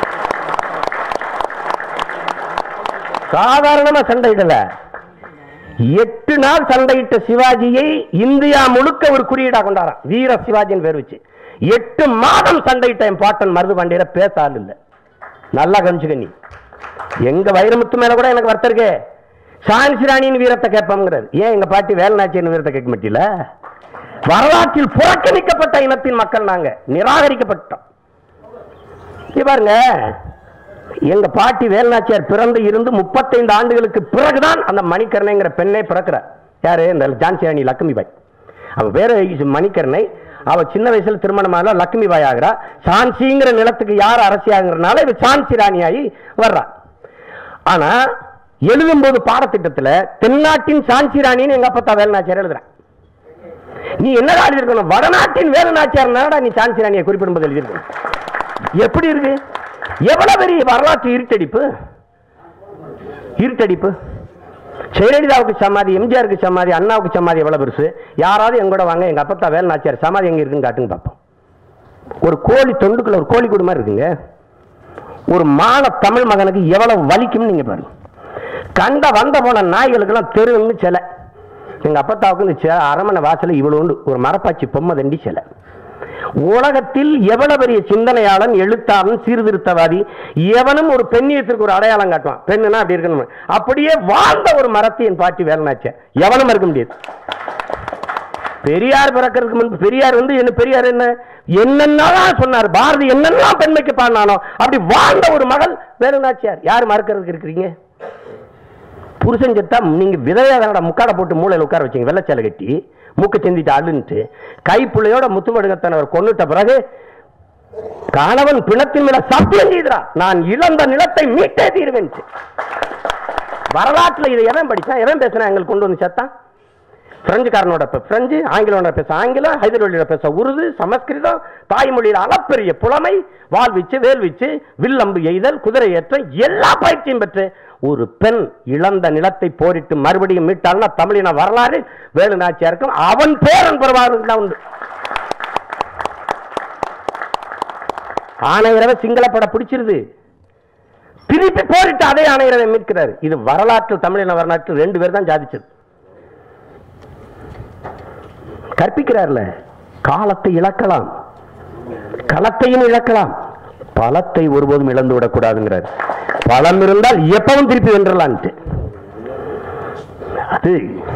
சாதாரணமா சண்டை இடல எட்டு நாள் சண்டையிட்ட சிவாஜியை இந்தியா முழுக்க ஒரு குறியீடா கொண்டாராம் வீர சிவாஜின்னு பேர் வச்சு எட்டு மாதம் சண்டையிட்ட என் பாட்டன் மருது பாண்டியரை பேச ஆள் இல்ல நல்லா கவனிச்சுக்க நீ எங்க வைரமுத்து மேல கூட எனக்கு வருத்தம் இருக்கு சான்சி ராணியின் வீரத்தை கேட்போங்கிறார் ஏன் எங்க பாட்டி வேலுநாச்சியின் வீரத்தை கேட்க மாட்டீல வரலாற்றில் புறக்கணிக்கப்பட்ட இனத்தின் மக்கள் நாங்க நிராகரிக்கப்பட்டோம் இங்க பாருங்க எங்க பாட்டி வேலுநாச்சியார் பிறந்து இருந்து முப்பத்தைந்து ஆண்டுகளுக்கு பிறகுதான் அந்த மணிக்கரணைங்கிற பெண்ணை பிறக்கிறார் யாரு இந்த ஜான்சி ராணி லக்ஷ்மி பாய் அவ பேரு மணிக்கரணை அவ சின்ன வயசுல திருமணமாக லக்ஷ்மி பாய் ஆகிறா சான்சிங்கிற நிலத்துக்கு யார் அரசியாகிறனால இது சான்சி ராணியாகி வர்றா ஆனா எழுதும்போது பாடத்திட்டத்துல தென்னாட்டின் சான்சி ராணின்னு எங்க அப்பத்தா வேலுநாச்சியார் எழுதுறேன் நீ என்னடா எழுதிருக்கணும் வடநாட்டின் வேலுநாச்சியார் என்னடா நீ சான்சி ராணியை குறிப்பிடும்போது எழுதியிருக்கணும் எப்படி இருக்கு எவ்வளவு பெரிய வரலாற்று இருட்டடிப்பு இருட்டடிப்பு ஜெயலலிதாவுக்கு சமாதி எம்ஜிஆருக்கு சமாதி அண்ணாவுக்கு சமாதி எவ்வளவு பெருசு யாராவது எங்க கூட வாங்க எங்க அப்பத்தா வேல் நாச்சியார் சமாதி எங்க இருக்குன்னு காட்டுங்க பார்ப்போம் ஒரு கோழி தொண்டுக்குள்ள ஒரு கோழி குடும்பம் இருக்குங்க ஒரு மான தமிழ் மகனுக்கு எவ்வளவு வலிக்கும்னு நீங்க பாருங்க கண்ட வந்த போன நாய்களுக்கெல்லாம் தெருவுன்னு சிலை எங்க அப்பத்தாவுக்கு இந்த சிலை அரமனை வாசல இவ்வளவு ஒரு மரப்பாச்சி பொம்மை தண்டி சிலை உலகத்தில் எவ்வளவு பெரிய சிந்தனையாளன் எழுத்தாளன் சீர்திருத்தவாதி எவனும் ஒரு பெண்ணியத்திற்கு ஒரு அடையாளம் காட்டுவான் பெண்ணுனா அப்படி இருக்கணும் அப்படியே வாழ்ந்த ஒரு மரத்தை என் பாட்டி வேலனாச்ச எவனும் இருக்க முடியாது பெரியார் பிறக்கிறதுக்கு முன்பு பெரியார் வந்து என்ன பெரியார் என்ன என்னென்னலாம் சொன்னார் பாரதி என்னெல்லாம் பெண்மைக்கு பாடினானோ அப்படி வாழ்ந்த ஒரு மகள் வேலுநாச்சியார் யார் மறக்கிறதுக்கு இருக்கிறீங்க புருஷன் செத்தா நீங்க விதையா தானடா முக்காடை போட்டு மூளையில உட்கார வச்சீங்க வெள்ளச்சாலை கட்டி மூக்க செந்திட்டு அழுன்ட்டு கைப்புள்ளையோட முத்துமடுகத்தனவர் கொன்னுட்ட பிறகு கணவன் பிணத்தின் மேல சத்தியம் செய்தா நான் இழந்த நிலத்தை மீட்டே தீருவேன் வரலாற்றுல இதை எவன் படிச்சான் எவன் பேசினா எங்களுக்கு கொண்டு வந்து செத்தான் பிரெஞ்சுக்காரனோட பே- பிரெஞ்சு ஆங்கிலோட பேச ஆங்கிலம் ஹைதராபாடியோட பேச உருது சமஸ்கிருதம் தாய்மொழியில் அளப்பெரிய புலமை வால் வீச்சு வேல் வீச்சு வில்லம்பு எய்தல் குதிரை ஏற்றம் எல்லா பயிற்சியும் பெற்று ஒரு பெண் இழந்த நிலத்தை போரிட்டு மறுபடியும் மீட்டாள்னா தமிழின வரலாறு வேலு நாச்சியாருக்கும் அவன் பேரன் பெறுவார்கள் உண்டு ஆணையரவை சிங்கள படம் பிடிச்சிருது திருப்பி போரிட்டு அதே ஆணையரவை மீட்கிறாரு இது வரலாற்று தமிழின வரலாற்று ரெண்டு பேர் தான் சாதிச்சது கற்பிக்கிறார்ல காலத்தை இழக்கலாம் களத்தையும் இழக்கலாம் பலத்தை ஒருபோதும் இழந்து விடக்கூடாதுங்கிறார் பலம் இருந்தால் எப்பவும் திருப்பி வென்றலான்ட்டு அது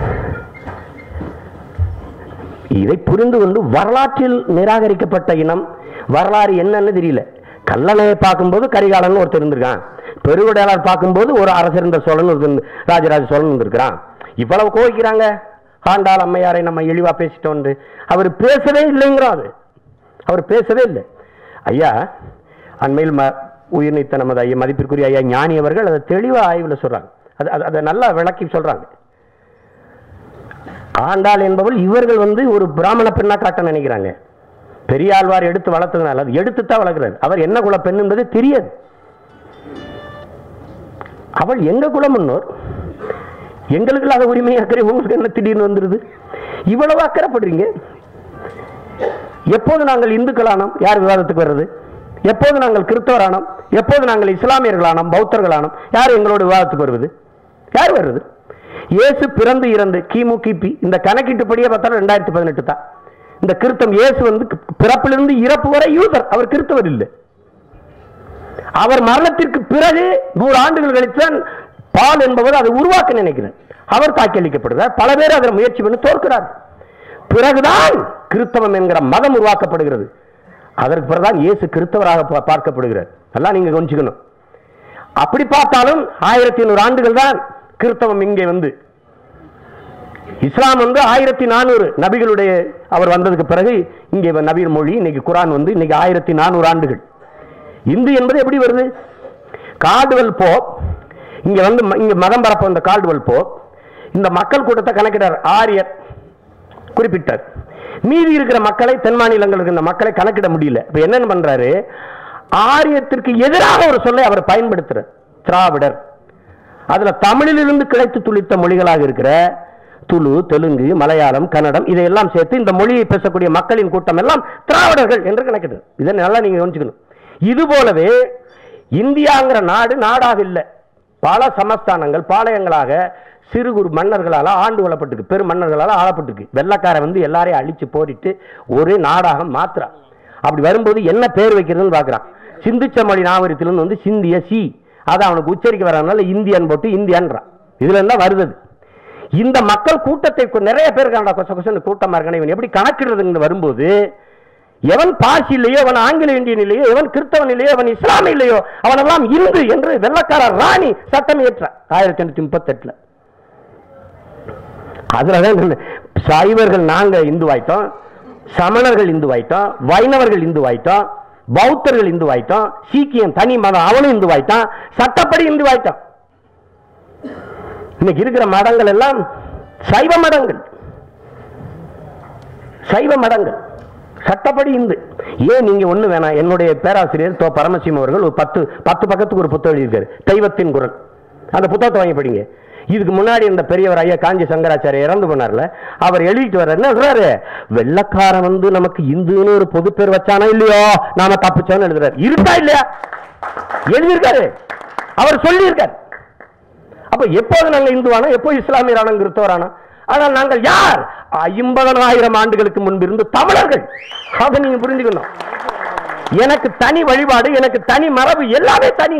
இதை புரிந்து கொண்டு வரலாற்றில் நிராகரிக்கப்பட்ட இனம் வரலாறு என்னன்னு தெரியல கல்லணையை பார்க்கும்போது கரிகாலன் ஒருத்தர் இருந்திருக்கான் பெருவுடையாளர் பார்க்கும்போது ஒரு அரசர் இந்த சோழன் ஒருத்தன் ராஜராஜ சோழன் இருந்திருக்கிறான் இவ்வளவு கோவிக்கிறாங்க ஆண்டாள் அம்மையாரை நம்ம இழிவா பேசிட்டோம் அவர் பேசவே இல்லைங்கிறோம் அது அவர் பேசவே இல்லை ஐயா அண்மையில் ம உயிர் நீத்த நமது ஐயா மதிப்பிற்குரிய ஐயா ஞானி அவர்கள் அதை தெளிவாக ஆய்வில் சொல்றாங்க அது அது- அதை நல்லா விளக்கி சொல்றாங்க ஆண்டாள் என்பவள் இவர்கள் வந்து ஒரு பிராமண பெண்ணா காட்ட நினைக்கிறாங்க பெரியாழ்வார் எடுத்து வளர்த்ததுனால அது எடுத்து தான் வளர்க்கிறார் அவர் என்ன குல பெண் என்பது தெரியாது அவள் எங்க குலமுன்னோர் எங்களுக்கு இல்லாத உரிமை அக்கறை உங்களுக்கு என்ன திடீர்னு வந்துருது இவ்வளவு அக்கறைப்படுறீங்க எப்போது நாங்கள் இந்துக்களானோம் யார் விவாதத்துக்கு வர்றது எப்போது நாங்கள் கிறிஸ்தவரானோம் எப்போது நாங்கள் இஸ்லாமியர்களானோம் பௌத்தர்களானோம் யார் எங்களோட விவாதத்துக்கு வருவது யார் வருது இயேசு பிறந்து இறந்து கிமு கிபி இந்த கணக்கீட்டுப்படியே பார்த்தாலும் ரெண்டாயிரத்தி பதினெட்டு தான் இந்த கிறிஸ்தம் இயேசு வந்து பிறப்பிலிருந்து இறப்பு வரை யூதர் அவர் கிறிஸ்தவர் இல்லை அவர் மரணத்திற்கு பிறகு நூறு ஆண்டுகள் கழித்தான் பால் என்பவர் அதை உருவாக்க நினைக்கிறார் அவர் தாக்கியளிக்கப்படுகிறார் பல பேர் அதில் முயற்சி பண்ணி தோற்கிறார் பிறகுதான் கிறிஸ்தவம் என்கிற மதம் உருவாக்கப்படுகிறது அதற்கு பிறகுதான் இயேசு கிறிஸ்தவராக பா- பார்க்கப்படுகிறார் எல்லாம் நீங்க கொஞ்சிக்கணும் அப்படி பார்த்தாலும் ஆயிரத்தி நூறு ஆண்டுகள் தான் கிறிஸ்தவம் இங்கே வந்து இஸ்லாம் வந்து ஆயிரத்தி நானூறு நபிகளுடைய அவர் வந்ததுக்கு பிறகு இங்கே நபீர் மொழி இன்னைக்கு குரான் வந்து இன்னைக்கு ஆயிரத்தி நானூறு ஆண்டுகள் இந்து என்பது எப்படி வருது கால்டுவெல் போப் இங்க வந்து ம- இங்க மதம் பரப்ப வந்த கால்டுவெல் போப் இந்த மக்கள் கூட்டத்தை கணக்கிட்டார் ஆரியர் குறிப்பிட்டார் மீதி இருக்கிற மக்களை தென் மாநிலங்களுக்கு இந்த மக்களை கணக்கிட முடியல இப்ப என்னன்னு பண்றாரு ஆரியத்திற்கு எதிராக ஒரு சொல்லை அவர் பயன்படுத்துறார் திராவிடர் அதுல தமிழிலிருந்து கிடைத்து துளித்த மொழிகளாக இருக்கிற துளு தெலுங்கு மலையாளம் கன்னடம் இதையெல்லாம் சேர்த்து இந்த மொழியை பேசக்கூடிய மக்களின் கூட்டம் எல்லாம் திராவிடர்கள் என்று கணக்கிடு இதை நல்லா நீங்க கவனிச்சுக்கணும் இது போலவே இந்தியாங்கிற நாடு நாடாக இல்லை பல சமஸ்தானங்கள் பாளையங்களாக சிறு குறு மன்னர்களால் ஆண்டு கொள்ளப்பட்டிருக்கு பெரும் மன்னர்களால் ஆளப்பட்டிருக்கு வெள்ளக்காரன் வந்து எல்லாரையும் அழிச்சு போரிட்டு ஒரே நாடாக மாத்துறான் அப்படி வரும்போது என்ன பேர் வைக்கிறதுன்னு பார்க்குறான் சிந்திச்ச மொழி நாகரிகத்திலிருந்து வந்து சிந்திய சி அதை அவனுக்கு உச்சரிக்க வரதுனால இந்தியன் போட்டு இந்தியன்றான் இதுல இருந்தா வருது அது. இந்த மக்கள் கூட்டத்தை கொ- நிறைய பேர் இருக்காண்டா கொச கொசன்னு கூட்டமா இருக்கான இவன் எப்படி கணக்கிடுறதுன்னு வரும்போது எவன் பார்சி இல்லையோ அவன் ஆங்கில இந்தியன் இல்லையோ எவன் கிறிஸ்தவன் இல்லையோ அவன் இஸ்லாமிய இல்லையோ அவனெல்லாம் இந்து என்று வெள்ளக்கார ராணி சட்டம் ஏற்ற ஆயிரத்தி எண்ணூத்தி முப்பத்தெட்டுல அதுலதான் இந்த சைவர்கள் நாங்க இந்துவாயிட்டோம் சமணர்கள் இந்துவாயிட்டோம் வைணவர்கள் இந்துவாயிட்டோம் பௌத்தர்கள் இந்துவாயிட்டோம் சீக்கியம் தனி மதம் அவனும் இந்துவாயிட்டான் சட்டப்படி இந்துவாயிட்டான் இன்னைக்கு இருக்கிற மதங்கள் எல்லாம் சைவ மதங்கள் சைவ மதங்கள் சட்டப்படி இந்து ஏன் நீங்க ஒண்ணு வேணாம் என்னுடைய பேராசிரியர் தோ பரமசிவம் அவர்கள் ஒரு பத்து பத்து பக்கத்துக்கு ஒரு புத்தகம் எழுதியிருக்காரு தெய்வத்தின் குரல் அந்த புத்தகத்தை வாங்கி படிங்க இதுக்கு முன்னாடி இந்த பெரியவர் ஐயா காஞ்சி சங்கராச்சாரிய இறந்து போனார்ல அவர் எழுதிட்டு வர்றாரு என்ன சொல்றாரு வெள்ளக்காரன் வந்து நமக்கு இந்துன்னு ஒரு பொது பேர் வச்சானா இல்லையோ நாம தப்பிச்சோன்னு எழுதுறாரு இருக்கா இல்லையா எழுதியிருக்காரு அவர் சொல்லியிருக்காரு அப்ப எப்போது நாங்க இந்துவானோ எப்போ இஸ்லாமியரானோம் கிறிஸ்தவரானோம் ஆனால் நாங்கள் யார் ஐம்பதனாயிரம் ஆண்டுகளுக்கு முன்பு இருந்து தமிழர்கள் அதை நீங்க புரிஞ்சுக்கணும் எனக்கு தனி வழிபாடு எனக்கு தனி மரபு எல்லாமே தனி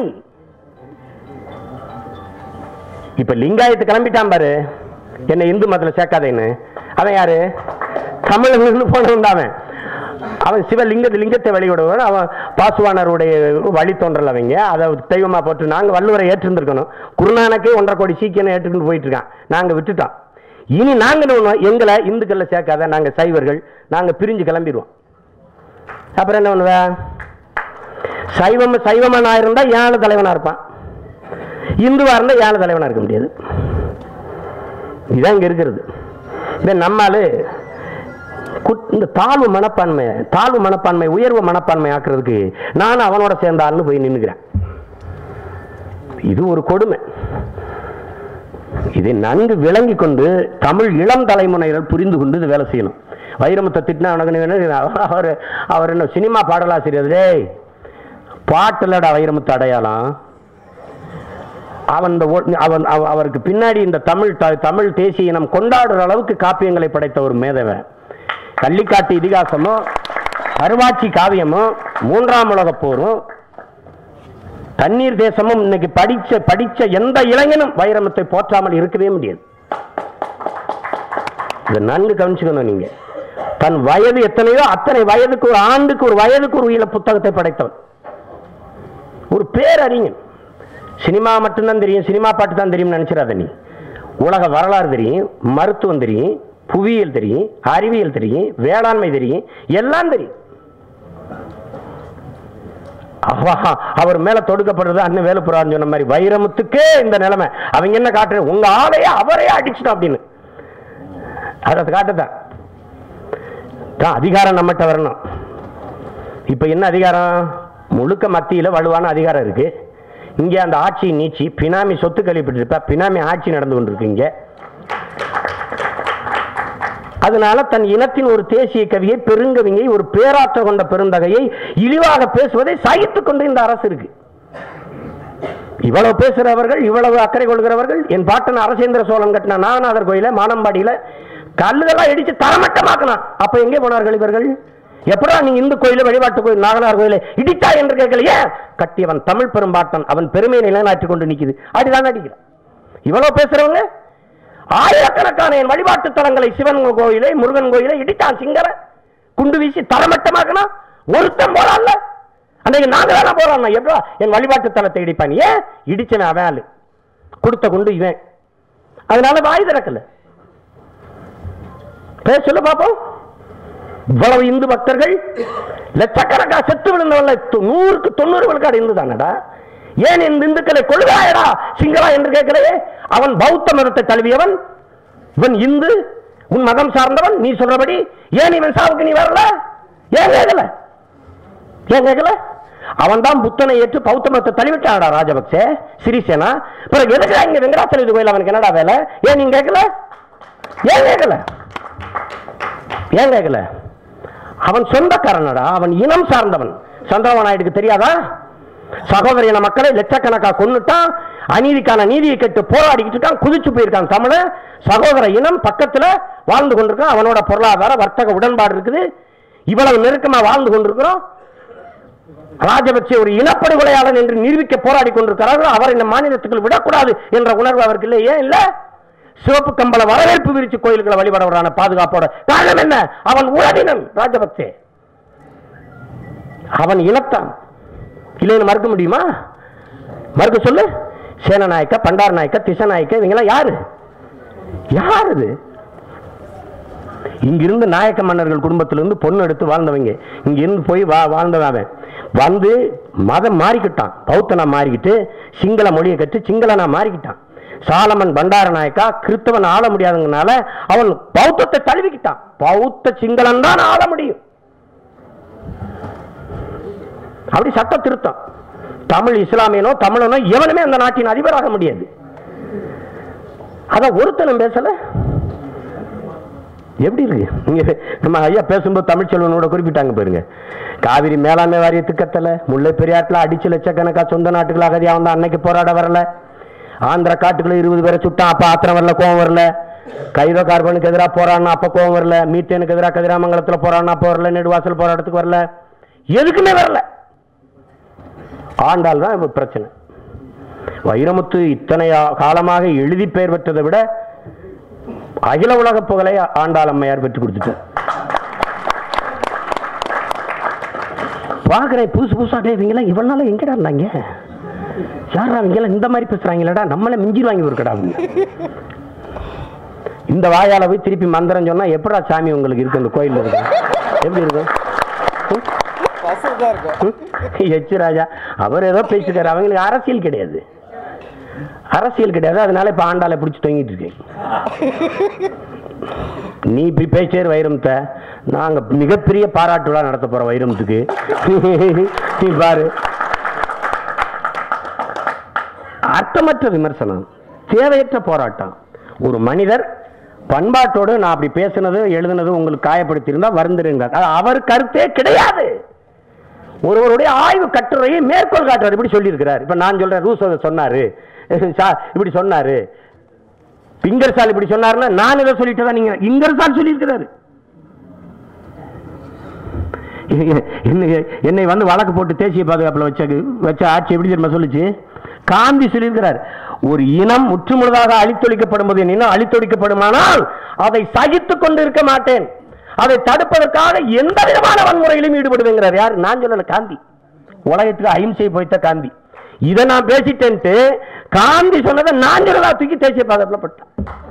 இப்ப லிங்காயத்து கிளம்பிட்டான் பாரு என்ன இந்து மதத்துல சேர்க்காதேன்னு அவன் யாரு தமிழர்கள் போனவன் அவன் அவன் சிவலிங்க லிங்கத்தை வழிபடுவன் அவன் பாசுவானருடைய வழி தோன்றல் அவங்க அதை தெய்வமா போட்டு நாங்க வள்ளுவரை ஏற்றிருந்திருக்கணும் குருநானக்கே ஒன்றரை கோடி சீக்கியம் ஏற்றுக்கிட்டு போயிட்டு இருக்கான் நாங்க விட்டுட்டோம் இனி நாங்க என்ன பண்ணுவோம் எங்களை இந்துக்கள்ல சேர்க்காத நாங்க சைவர்கள் நாங்க பிரிஞ்சு கிளம்பிடுவோம் அப்புறம் என்ன பண்ணுவ சைவம் சைவமா நான் இருந்தா ஏழு தலைவனா இருப்பான் இந்துவா இருந்தா ஏழு தலைவனா இருக்க முடியாது இதுதான் இங்க இருக்கிறது இந்த நம்மாலு குட்- இந்த தாழ்வு மனப்பான்மை தாழ்வு மனப்பான்மை உயர்வு மனப்பான்மை ஆக்குறதுக்கு நான் அவனோட சேர்ந்தாள்னு போய் நின்னுக்கிறேன் இது ஒரு கொடுமை இதை நன்கு விளங்கி கொண்டு தமிழ் இளம் தலைமுறையினர் புரிந்து கொண்டு இது வேலை செய்யணும் வைரமுத்தை திட்டினா உனக்கு நீ என்ன அவர் அவர் என்ன சினிமா பாடலாசிரியர் டேய் பாட்டுலடா வைரமுத்து அடையாளம் அவன் இந்த ஒ- அவன் அவ- அவருக்கு பின்னாடி இந்த தமிழ் த- தமிழ் தேசிய இனம் கொண்டாடுற அளவுக்கு காப்பியங்களை படைத்த ஒரு மேதவன் கள்ளிக்காட்டு இதிகாசமும் அருவாட்சி காவியமும் மூன்றாம் உலகப் போரும் தண்ணீர் தேசமும் இன்னைக்கு படிச்ச படிச்ச எந்த இளைஞனும் வைரமுத்தை போற்றாமல் இருக்கவே முடியாது இதை நன்கு கவனிச்சுக்கணும் நீங்க தன் வயது எத்தனையோ அத்தனை வயதுக்கு ஒரு ஆண்டுக்கு ஒரு வயதுக்கு ஒரு உயிர புத்தகத்தை படைத்தவன் ஒரு பேரறிஞன் சினிமா மட்டும்தான் தெரியும் சினிமா பாட்டு தான் தெரியும்னு நினைச்சிடாத நீ உலக வரலாறு தெரியும் மருத்துவம் தெரியும் புவியியல் தெரியும் அறிவியல் தெரியும் வேளாண்மை தெரியும் எல்லாம் தெரியும் அவ- அவர் மேல தொடுக்கப்படுறது அண்ணன் வேலுப்புறான்னு சொன்ன மாதிரி வைரமுத்துக்கே இந்த நிலைமை அவங்க என்ன காட்டுற உங்க ஆளையே அவரே அடிச்சிட்டோம் அப்படின்னு அதை காட்டுதான் தான் அதிகாரம் நம்மகிட்ட வரணும் இப்ப என்ன அதிகாரம் முழுக்க மத்தியில வலுவான அதிகாரம் இருக்கு இங்க அந்த ஆட்சி நீச்சி பினாமி சொத்து கழிப்பிட்டு பினாமி ஆட்சி நடந்து கொண்டிருக்கு இங்க அதனால தன் இனத்தின் ஒரு தேசிய கவியை பெருங்கவியை ஒரு பேராற்ற கொண்ட பெருந்தகையை இழிவாக பேசுவதை சகித்துக் கொண்டு இந்த அரசு இருக்கு இவ்வளவு பேசுறவர்கள் இவ்வளவு அக்கறை கொள்கிறவர்கள் என் பாட்டன் அரசேந்திர சோழன் கட்டின நாகநாதர் கோயில மானம்பாடியில கல்லுதெல்லாம் இடிச்சு தரமட்டமாக்கினான் அப்ப எங்கே போனார்கள் இவர்கள் எப்படா நீ இந்து கோயில வழிபாட்டு கோயில் நாகனார் கோயில இடிச்சா என்று கேட்கலையே கட்டியவன் தமிழ் பெரும்பாட்டன் அவன் பெருமையை நிலைநாட்டிக் கொண்டு நிக்குது அடிதான் அடிக்கிறான் இவ்வளவு பேசுறவங்க ஆயிரக்கணக்கான என் வழிபாட்டு தலங்களை சிவன் கோயிலை முருகன் கோயிலை இடித்தான் சிங்கர குண்டு வீசி தரமட்டமாக்கினா ஒருத்தன் போறான்ல அன்னைக்கு நாங்க தானே போறோம் எப்படா என் வழிபாட்டு தலத்தை இடிப்பான் ஏன் இடிச்சவன் அவன் ஆளு கொடுத்த குண்டு இவன் அதனால வாய் திறக்கல பேர் சொல்லு பாப்போம் இவ்வளவு இந்து பக்தர்கள் லட்சக்கணக்கா செத்து விழுந்தவல்ல நூறுக்கு தொண்ணூறு விழுக்காடு இந்து தானடா ஏன் இந்த இந்துக்களை கொள்கிறாயடா சிங்களா என்று கேட்கலையே அவன் பௌத்த மதத்தை தழுவியவன் இவன் இந்து உன் மதம் சார்ந்தவன் நீ சொல்றபடி ஏன் இவன் சாவுக்கு நீ வரல ஏன் கேட்கல ஏன் கேட்கல அவன் தான் புத்தனை ஏற்று பௌத்த மதத்தை தழுவிட்டாடா ராஜபக்சே சிறிசேனா பிறகு எதுக்கு இங்க வெங்கடாச்சல கோயில் அவனுக்கு என்னடா வேலை ஏன் நீங்க கேட்கல ஏன் கேட்கல ஏன் கேட்கல அவன் சொந்தக்காரனடா அவன் இனம் சார்ந்தவன் சந்திரபாபு நாயுடுக்கு தெரியாதா சகோதர இன மக்களை லட்சக்கணக்கா கொன்னுட்டான் அநீதிக்கான நீதியை கேட்டு போராடிக்கிட்டு இருக்கான் குதிச்சு போயிருக்கான் தமிழன் சகோதர இனம் பக்கத்துல வாழ்ந்து கொண்டிருக்கான் அவனோட பொருளாதார வர்த்தக உடன்பாடு இருக்குது இவ்வளவு நெருக்கமா வாழ்ந்து கொண்டிருக்கிறோம் ராஜபக்சே ஒரு இனப்படுகொலையாளன் என்று நிரூபிக்க போராடி கொண்டிருக்கிறார்கள் அவர் இந்த மாநிலத்துக்குள் விடக்கூடாது என்ற உணர்வு அவருக்கு இல்லை ஏன் இல்ல சிவப்பு கம்பள வரவேற்பு விரிச்சு கோயில்களை வழிபடவரான பாதுகாப்போட காரணம் என்ன அவன் உறவினன் ராஜபக்சே அவன் இனத்தான் இல்லைன்னு மறுக்க முடியுமா மறுக்க சொல்லு சேனநாயக்க பண்டார நாயக்க திசநாயக்க இவங்கெல்லாம் யாரு யார் இது இங்கிருந்து நாயக்க மன்னர்கள் குடும்பத்திலிருந்து பொண்ணு எடுத்து வாழ்ந்தவங்க இங்கிருந்து போய் வா வாழ்ந்தவன் அவன் வந்து மதம் மாறிக்கிட்டான் பௌத்தனா மாறிக்கிட்டு சிங்கள மொழியை கற்று சிங்களனா மாறிக்கிட்டான் சாலமன் பண்டார நாயக்கா கிறிஸ்தவன் ஆள முடியாதுங்கனால அவன் பௌத்தத்தை தழுவிக்கிட்டான் பௌத்த சிங்களன் தான் ஆள முடியும் அப்படி சட்ட திருத்தம் தமிழ் இஸ்லாமியனோ தமிழனோ எவனுமே அந்த நாட்டின் அதிபராக முடியாது அத ஒருத்தனும் பேசல எப்படி இருக்கு இங்க நம்ம ஐயா பேசும்போது தமிழ்ச்செல்வனோட குறிப்பிட்டாங்க பாருங்க காவிரி மேலாண்மை வாரியத்துக்கு கத்தல முல்லை பெரியாற்றுல அடிச்சு லட்சக்கணக்கா சொந்த நாட்டுகள் அகதியா வந்தா அன்னைக்கு போராட வரல ஆந்திர காட்டுக்குள்ள இருபது பேரை சுட்டான் அப்ப ஆத்திரம் வரல கோவம் வரல கைதோ கார்பனுக்கு எதிராக போராடினா அப்ப கோவம் வரல மீத்தேனுக்கு எதிராக கதிராமங்கலத்துல போராடினா அப்ப வரல நெடுவாசல் போராட்டத்துக்கு வரல எதுக்குமே வரல ஆண்டாள் தான் இப்ப பிரச்சனை வைரமுத்து இத்தனை ஆ- காலமாக எழுதி பெயர் பெற்றதை விட அகில உலக புகழை ஆண்டாள் அம்மையார் பெற்றுக் கொடுத்துட்டார் பார்க்குறேன் புதுசு புதுசா டே இவங்கெல்லாம் இவ்வளவு நாள் எங்கடா இருந்தாங்க யாரா இவங்கெல்லாம் இந்த மாதிரி பேசுறாங்களடா நம்மளே மிஞ்சிருவாங்க ஒரு கடா இந்த வாயால போய் திருப்பி மந்திரம் சொன்னா எப்படா சாமி உங்களுக்கு இருக்கு அந்த கோயில்ல இருக்கு எப்படி இருக்கும் ம்? வசதியா இருக்கும் எச் ராஜா அவர் ஏதோ பேசிட்டாரு அவங்களுக்கு அரசியல் கிடையாது அரசியல் கிடையாது அதனால இப்ப ஆண்டாளை பிடிச்சி தொங்கிட்டு இருக்கேன் நீ இப்படி பேச்சேர் வைரமுத்த நாங்க மிகப்பெரிய பாராட்டு விழா நடத்த போறோம் வைரமுத்துக்கு நீ பாரு அர்த்தமற்ற விமர்சனம் தேவையற்ற போராட்டம் ஒரு மனிதர் பண்பாட்டோடு நான் அப்படி பேசுனது எழுதுனது உங்களுக்கு காயப்படுத்தியிருந்தா வருந்துருங்க அது அவர் கருத்தே கிடையாது ஒருவருடைய ஆய்வு கட்டுரையை மேற்கோள் காட்டுறாரு இப்படி சொல்லியிருக்கிறார் இப்ப நான் சொல்றேன் ரூசோ இதை சொன்னாரு சா- இப்படி சொன்னாரு இங்கர்சால் இப்படி சொன்னாருன்னா நான் இதை சொல்லிட்டு தான் நீங்க இங்கர்சால் சொல்லியிருக்கிறாரு என்னை என்னை வந்து வழக்கு போட்டு தேசிய பாதுகாப்புல வச்ச வச்ச ஆட்சி எப்படி தெரியுமா சொல்லுச்சு காந்தி சொல்லியிருக்கிறார் ஒரு இனம் முற்றுமுழுதாக அழித்தொழிக்கப்படும் போது என் இனம் அழித்தொழிக்கப்படுமானால் அதை சகித்துக் கொண்டு இருக்க மாட்டேன் அதை தடுப்பதற்காக எந்த விதமான வன்முறையிலும் ஈடுபடுவேங்கிறார் யார் நான் சொல்லல காந்தி உலகத்துக்கு அஹிம்சை போய்த்த காந்தி இதை நான் பேசிட்டேன்ட்டு காந்தி சொன்னதை நான் சொல்லலா தூக்கி தேசிய பாதுகாப்புல போட்டேன்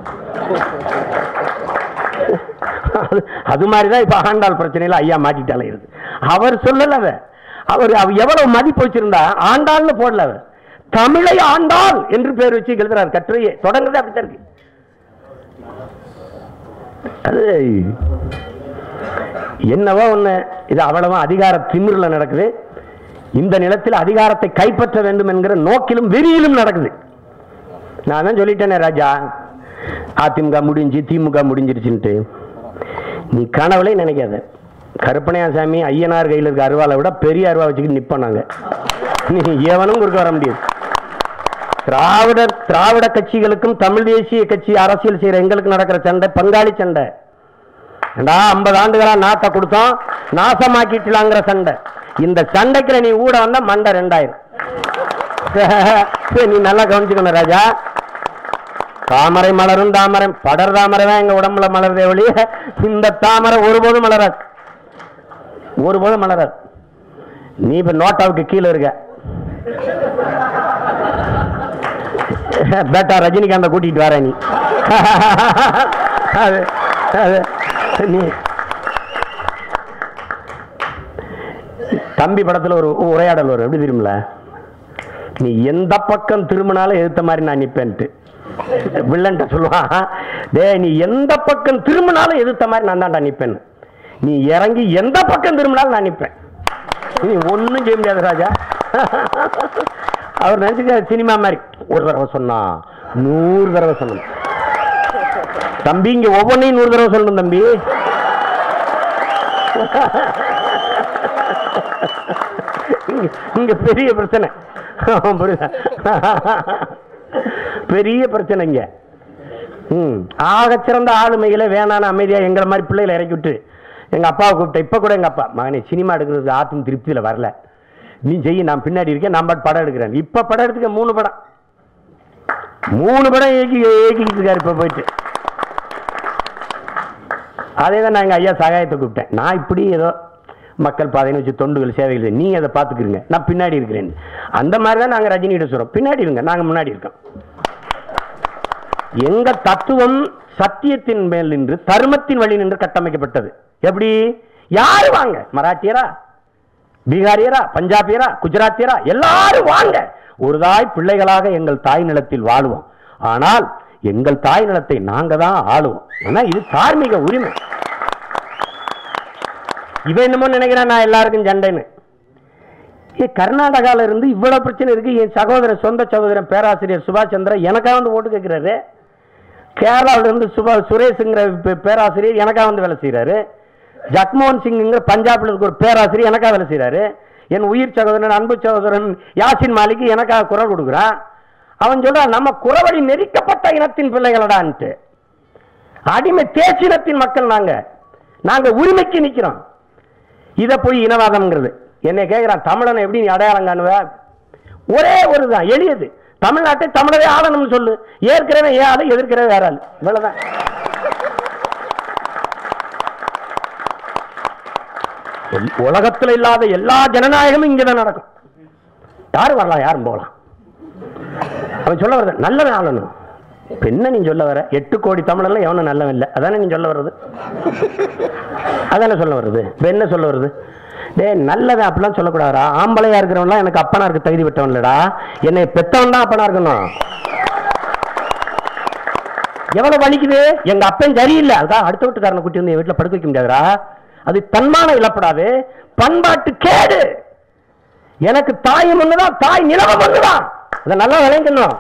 அது- அது மாதிரி தான் இப்ப ஆண்டாள் பிரச்சனையில ஐயா மாட்டிட்டாலே இருக்கு அவர் சொல்லல அவ. அவர் அவ எவ்வளவு மதிப்பு வச்சிருந்தா ஆண்டாள்னு போடல அவ. தமிழை ஆண்டாள் என்று பேர் வச்சு எழுதுறார் கட்டுரையே தொடங்குறது அப்படித்தான் இருக்கு அது என்னவோ ஒண்ணு இது அவ்வளவு அதிகார திமிர்ல நடக்குது இந்த நிலத்தில் அதிகாரத்தை கைப்பற்ற வேண்டும் என்கிற நோக்கிலும் வெறியிலும் நடக்குது நான் தான் சொல்லிட்டேனே ராஜா அதிமுக முடிஞ்சு திமுக முடிஞ்சிருச்சுன்ட்டு நீ கனவுலே நினைக்காத கருப்பனையாசாமி ஐயனார் கையில் இருக்க அருவாளை விட பெரிய அருவா வச்சுக்கிட்டு நிப்போம் நாங்க நீ எவனும் குறுக்க வர முடியாது திராவிட திராவிட கட்சிகளுக்கும் தமிழ் தேசிய கட்சி அரசியல் செய்யற எங்களுக்கு நடக்கிற சண்டை பங்காளி சண்டை ஏண்டா ஐம்பது ஆண்டுகளா நாட்டை கொடுத்தோம் நாசமாக்கிட்டலாங்கிற சண்டை இந்த சண்டைக்குள்ள நீ ஊட வந்தா மண்டை ரெண்டாயிரம் சரி, நீ நல்லா கவனிச்சுக்கணும் ராஜா தாமரை மலரும் தாமரை படர் தாமரை தான் எங்க உடம்புல மலருதே ஒழிய இந்த தாமரை ஒருபோதும் மலராது ஒருபோதும் மலராது நீ இப்ப நோட்டாவுக்கு கீழே இருக்க பேட்டா ரஜினிகாந்த கூட்டிட்டு வர நீ அது அது நீ தம்பி படத்துல ஒரு உரையாடல் வரும் எப்படி தெரியுமில நீ எந்த பக்கம் திரும்பினாலும் எதிர்த்த மாதிரி நான் நிப்பேன்ட்டு வில்லன்ட்ட சொல்லுவான் டேய் நீ எந்த பக்கம் திரும்பினாலும் எதிர்த்த மாதிரி நான் தான்டா நிப்பேன் நீ இறங்கி எந்த பக்கம் திரும்பினாலும் நான் நிப்பேன் நீ ஒண்ணும் செய்ய முடியாது ராஜா அவர் நினைச்சுக்க சினிமா மாதிரி ஒரு தடவை சொன்னா நூறு தடவை சொல்லணும் தம்பி இங்க ஒவ்வொன்றையும் நூறு தடவை சொல்லணும் தம்பி இங்க- இங்க பெரிய பிரச்சனை புரியுதா பெரிய பிரச்சனைங்க ம் ஆகச்சிறந்த ஆளுமைகளை வேணான்னு அமைதியா எங்களை மாதிரி பிள்ளைகளை இறக்கி விட்டு எங்க அப்பாவை கூப்பிட்டேன் இப்ப கூட எங்க அப்பா மகனே சினிமா எடுக்கிறது ஆத்தும் திருப்தியில வரல நீ செய்ய நான் பின்னாடி இருக்கேன் நான் பாட்டு படம் எடுக்கிறேன் இப்ப படம் எடுத்துக்க மூணு படம் மூணு படம் ஏக்கி ஏக்கிட்டு இருக்காரு இப்ப போயிட்டு அதே தான் நான் எங்க ஐயா சகாயத்தை கூப்பிட்டேன் நான் இப்படி ஏதோ மக்கள் பாதைன்னு வச்சு தொண்டுகள் சேவைகள் செய். நீ அதை பார்த்துக்கிறீங்க நான் பின்னாடி இருக்கிறேன் அந்த மாதிரி தான் நாங்கள் ரஜினிகிட்ட சொல்றோம் பின்னாடி இருங்க நாங்கள் முன்னாடி இருக்கோம் எங்க தத்துவம் சத்தியத்தின் மேல் நின்று தர்மத்தின் வழி நின்று கட்டமைக்கப்பட்டது எப்படி யாரு வாங்க மராட்டியரா பீகாரியரா பஞ்சாபியரா குஜராத்தியரா எல்லாரும் வாங்க ஒரு தாய் பிள்ளைகளாக எங்கள் தாய் நிலத்தில் வாழுவோம் ஆனால் எங்கள் தாய் நிலத்தை நாங்க தான் ஆளுவோம் ஏன்னா இது தார்மீக உரிமை இவன் என்னமோ நினைக்கிறான் நான் எல்லாருக்கும் சண்டைன்னு ஏ கர்நாடகால இருந்து இவ்வளவு பிரச்சனை இருக்கு என் சகோதரன் சொந்த சகோதரன் பேராசிரியர் சுபாஷ் சந்திரா எனக்காக வந்து ஓட்டு கேட்கிறாரு கேரளாவில இருந்து சுபா சுரேஷுங்கிற பே- பேராசிரியர் எனக்காக வந்து வேலை செய்றாரு ஜக்மோகன் சிங்குங்கிற பஞ்சாப்ல இருக்க ஒரு பேராசிரியர் எனக்காக வேலை செய்றாரு என் உயிர் சகோதரன் அன்பு சகோதரன் யாசின் மாலிக் எனக்காக குரல் கொடுக்குறான் அவன் சொல்றான் நம்ம குறவழி நெரிக்கப்பட்ட இனத்தின் பிள்ளைகளடான்ட்டு அடிமை தேசினத்தின் மக்கள் நாங்க நாங்க உரிமைக்கு நிக்கிறோம் இத போய் இனவாதம்ங்கிறது என்னை கேட்கிறான் தமிழனை எப்படி நீ அடையாளம் காணுவ ஒரே ஒரு தான் எளியது தமிழ்நாட்டை தமிழரே ஆளணும்னு சொல்லு ஏற்கிறவன் ஏன் ஆளு எதிர்க்கிறவன் வேற ஆளு இவ்வளவுதான் எல்- உலகத்துல இல்லாத எல்லா ஜனநாயகமும் இங்கதான் நடக்கும் யாரும் வரலாம் யாரும் போகலாம் அவன் சொல்ல வர்றது நல்லவன் ஆளணும் இப்ப என்ன நீ சொல்ல வர எட்டு கோடி தமிழெல்லாம் எவனும் நல்லவன் இல்லை அதானே நீ சொல்ல வர்றது அதானே சொல்ல வருது இப்ப என்ன சொல்ல வருது டேய் நல்லவன் அப்படிலாம் சொல்லக்கூடாதுடா ஆம்பளையா இருக்கிறவன்லாம் எனக்கு அப்பனா இருக்க தகுதி பெற்றவன் இல்லடா என்னை பெத்தவன் தான் அப்பனா இருக்கணும் எவ்வளவு வலிக்குது எங்க அப்பன் சரியில்லை அதான் அடுத்த வீட்டுக்காரனை கூட்டி வந்து என் வீட்டுல படுக்க வைக்க முடியாதுடா அது தன்மான இழப்படாது பண்பாட்டு கேடு எனக்கு தாயும் ஒண்ணுதான் தாய் நிலவம் ஒண்ணுதான் அதை நல்லா விளைக்கணும்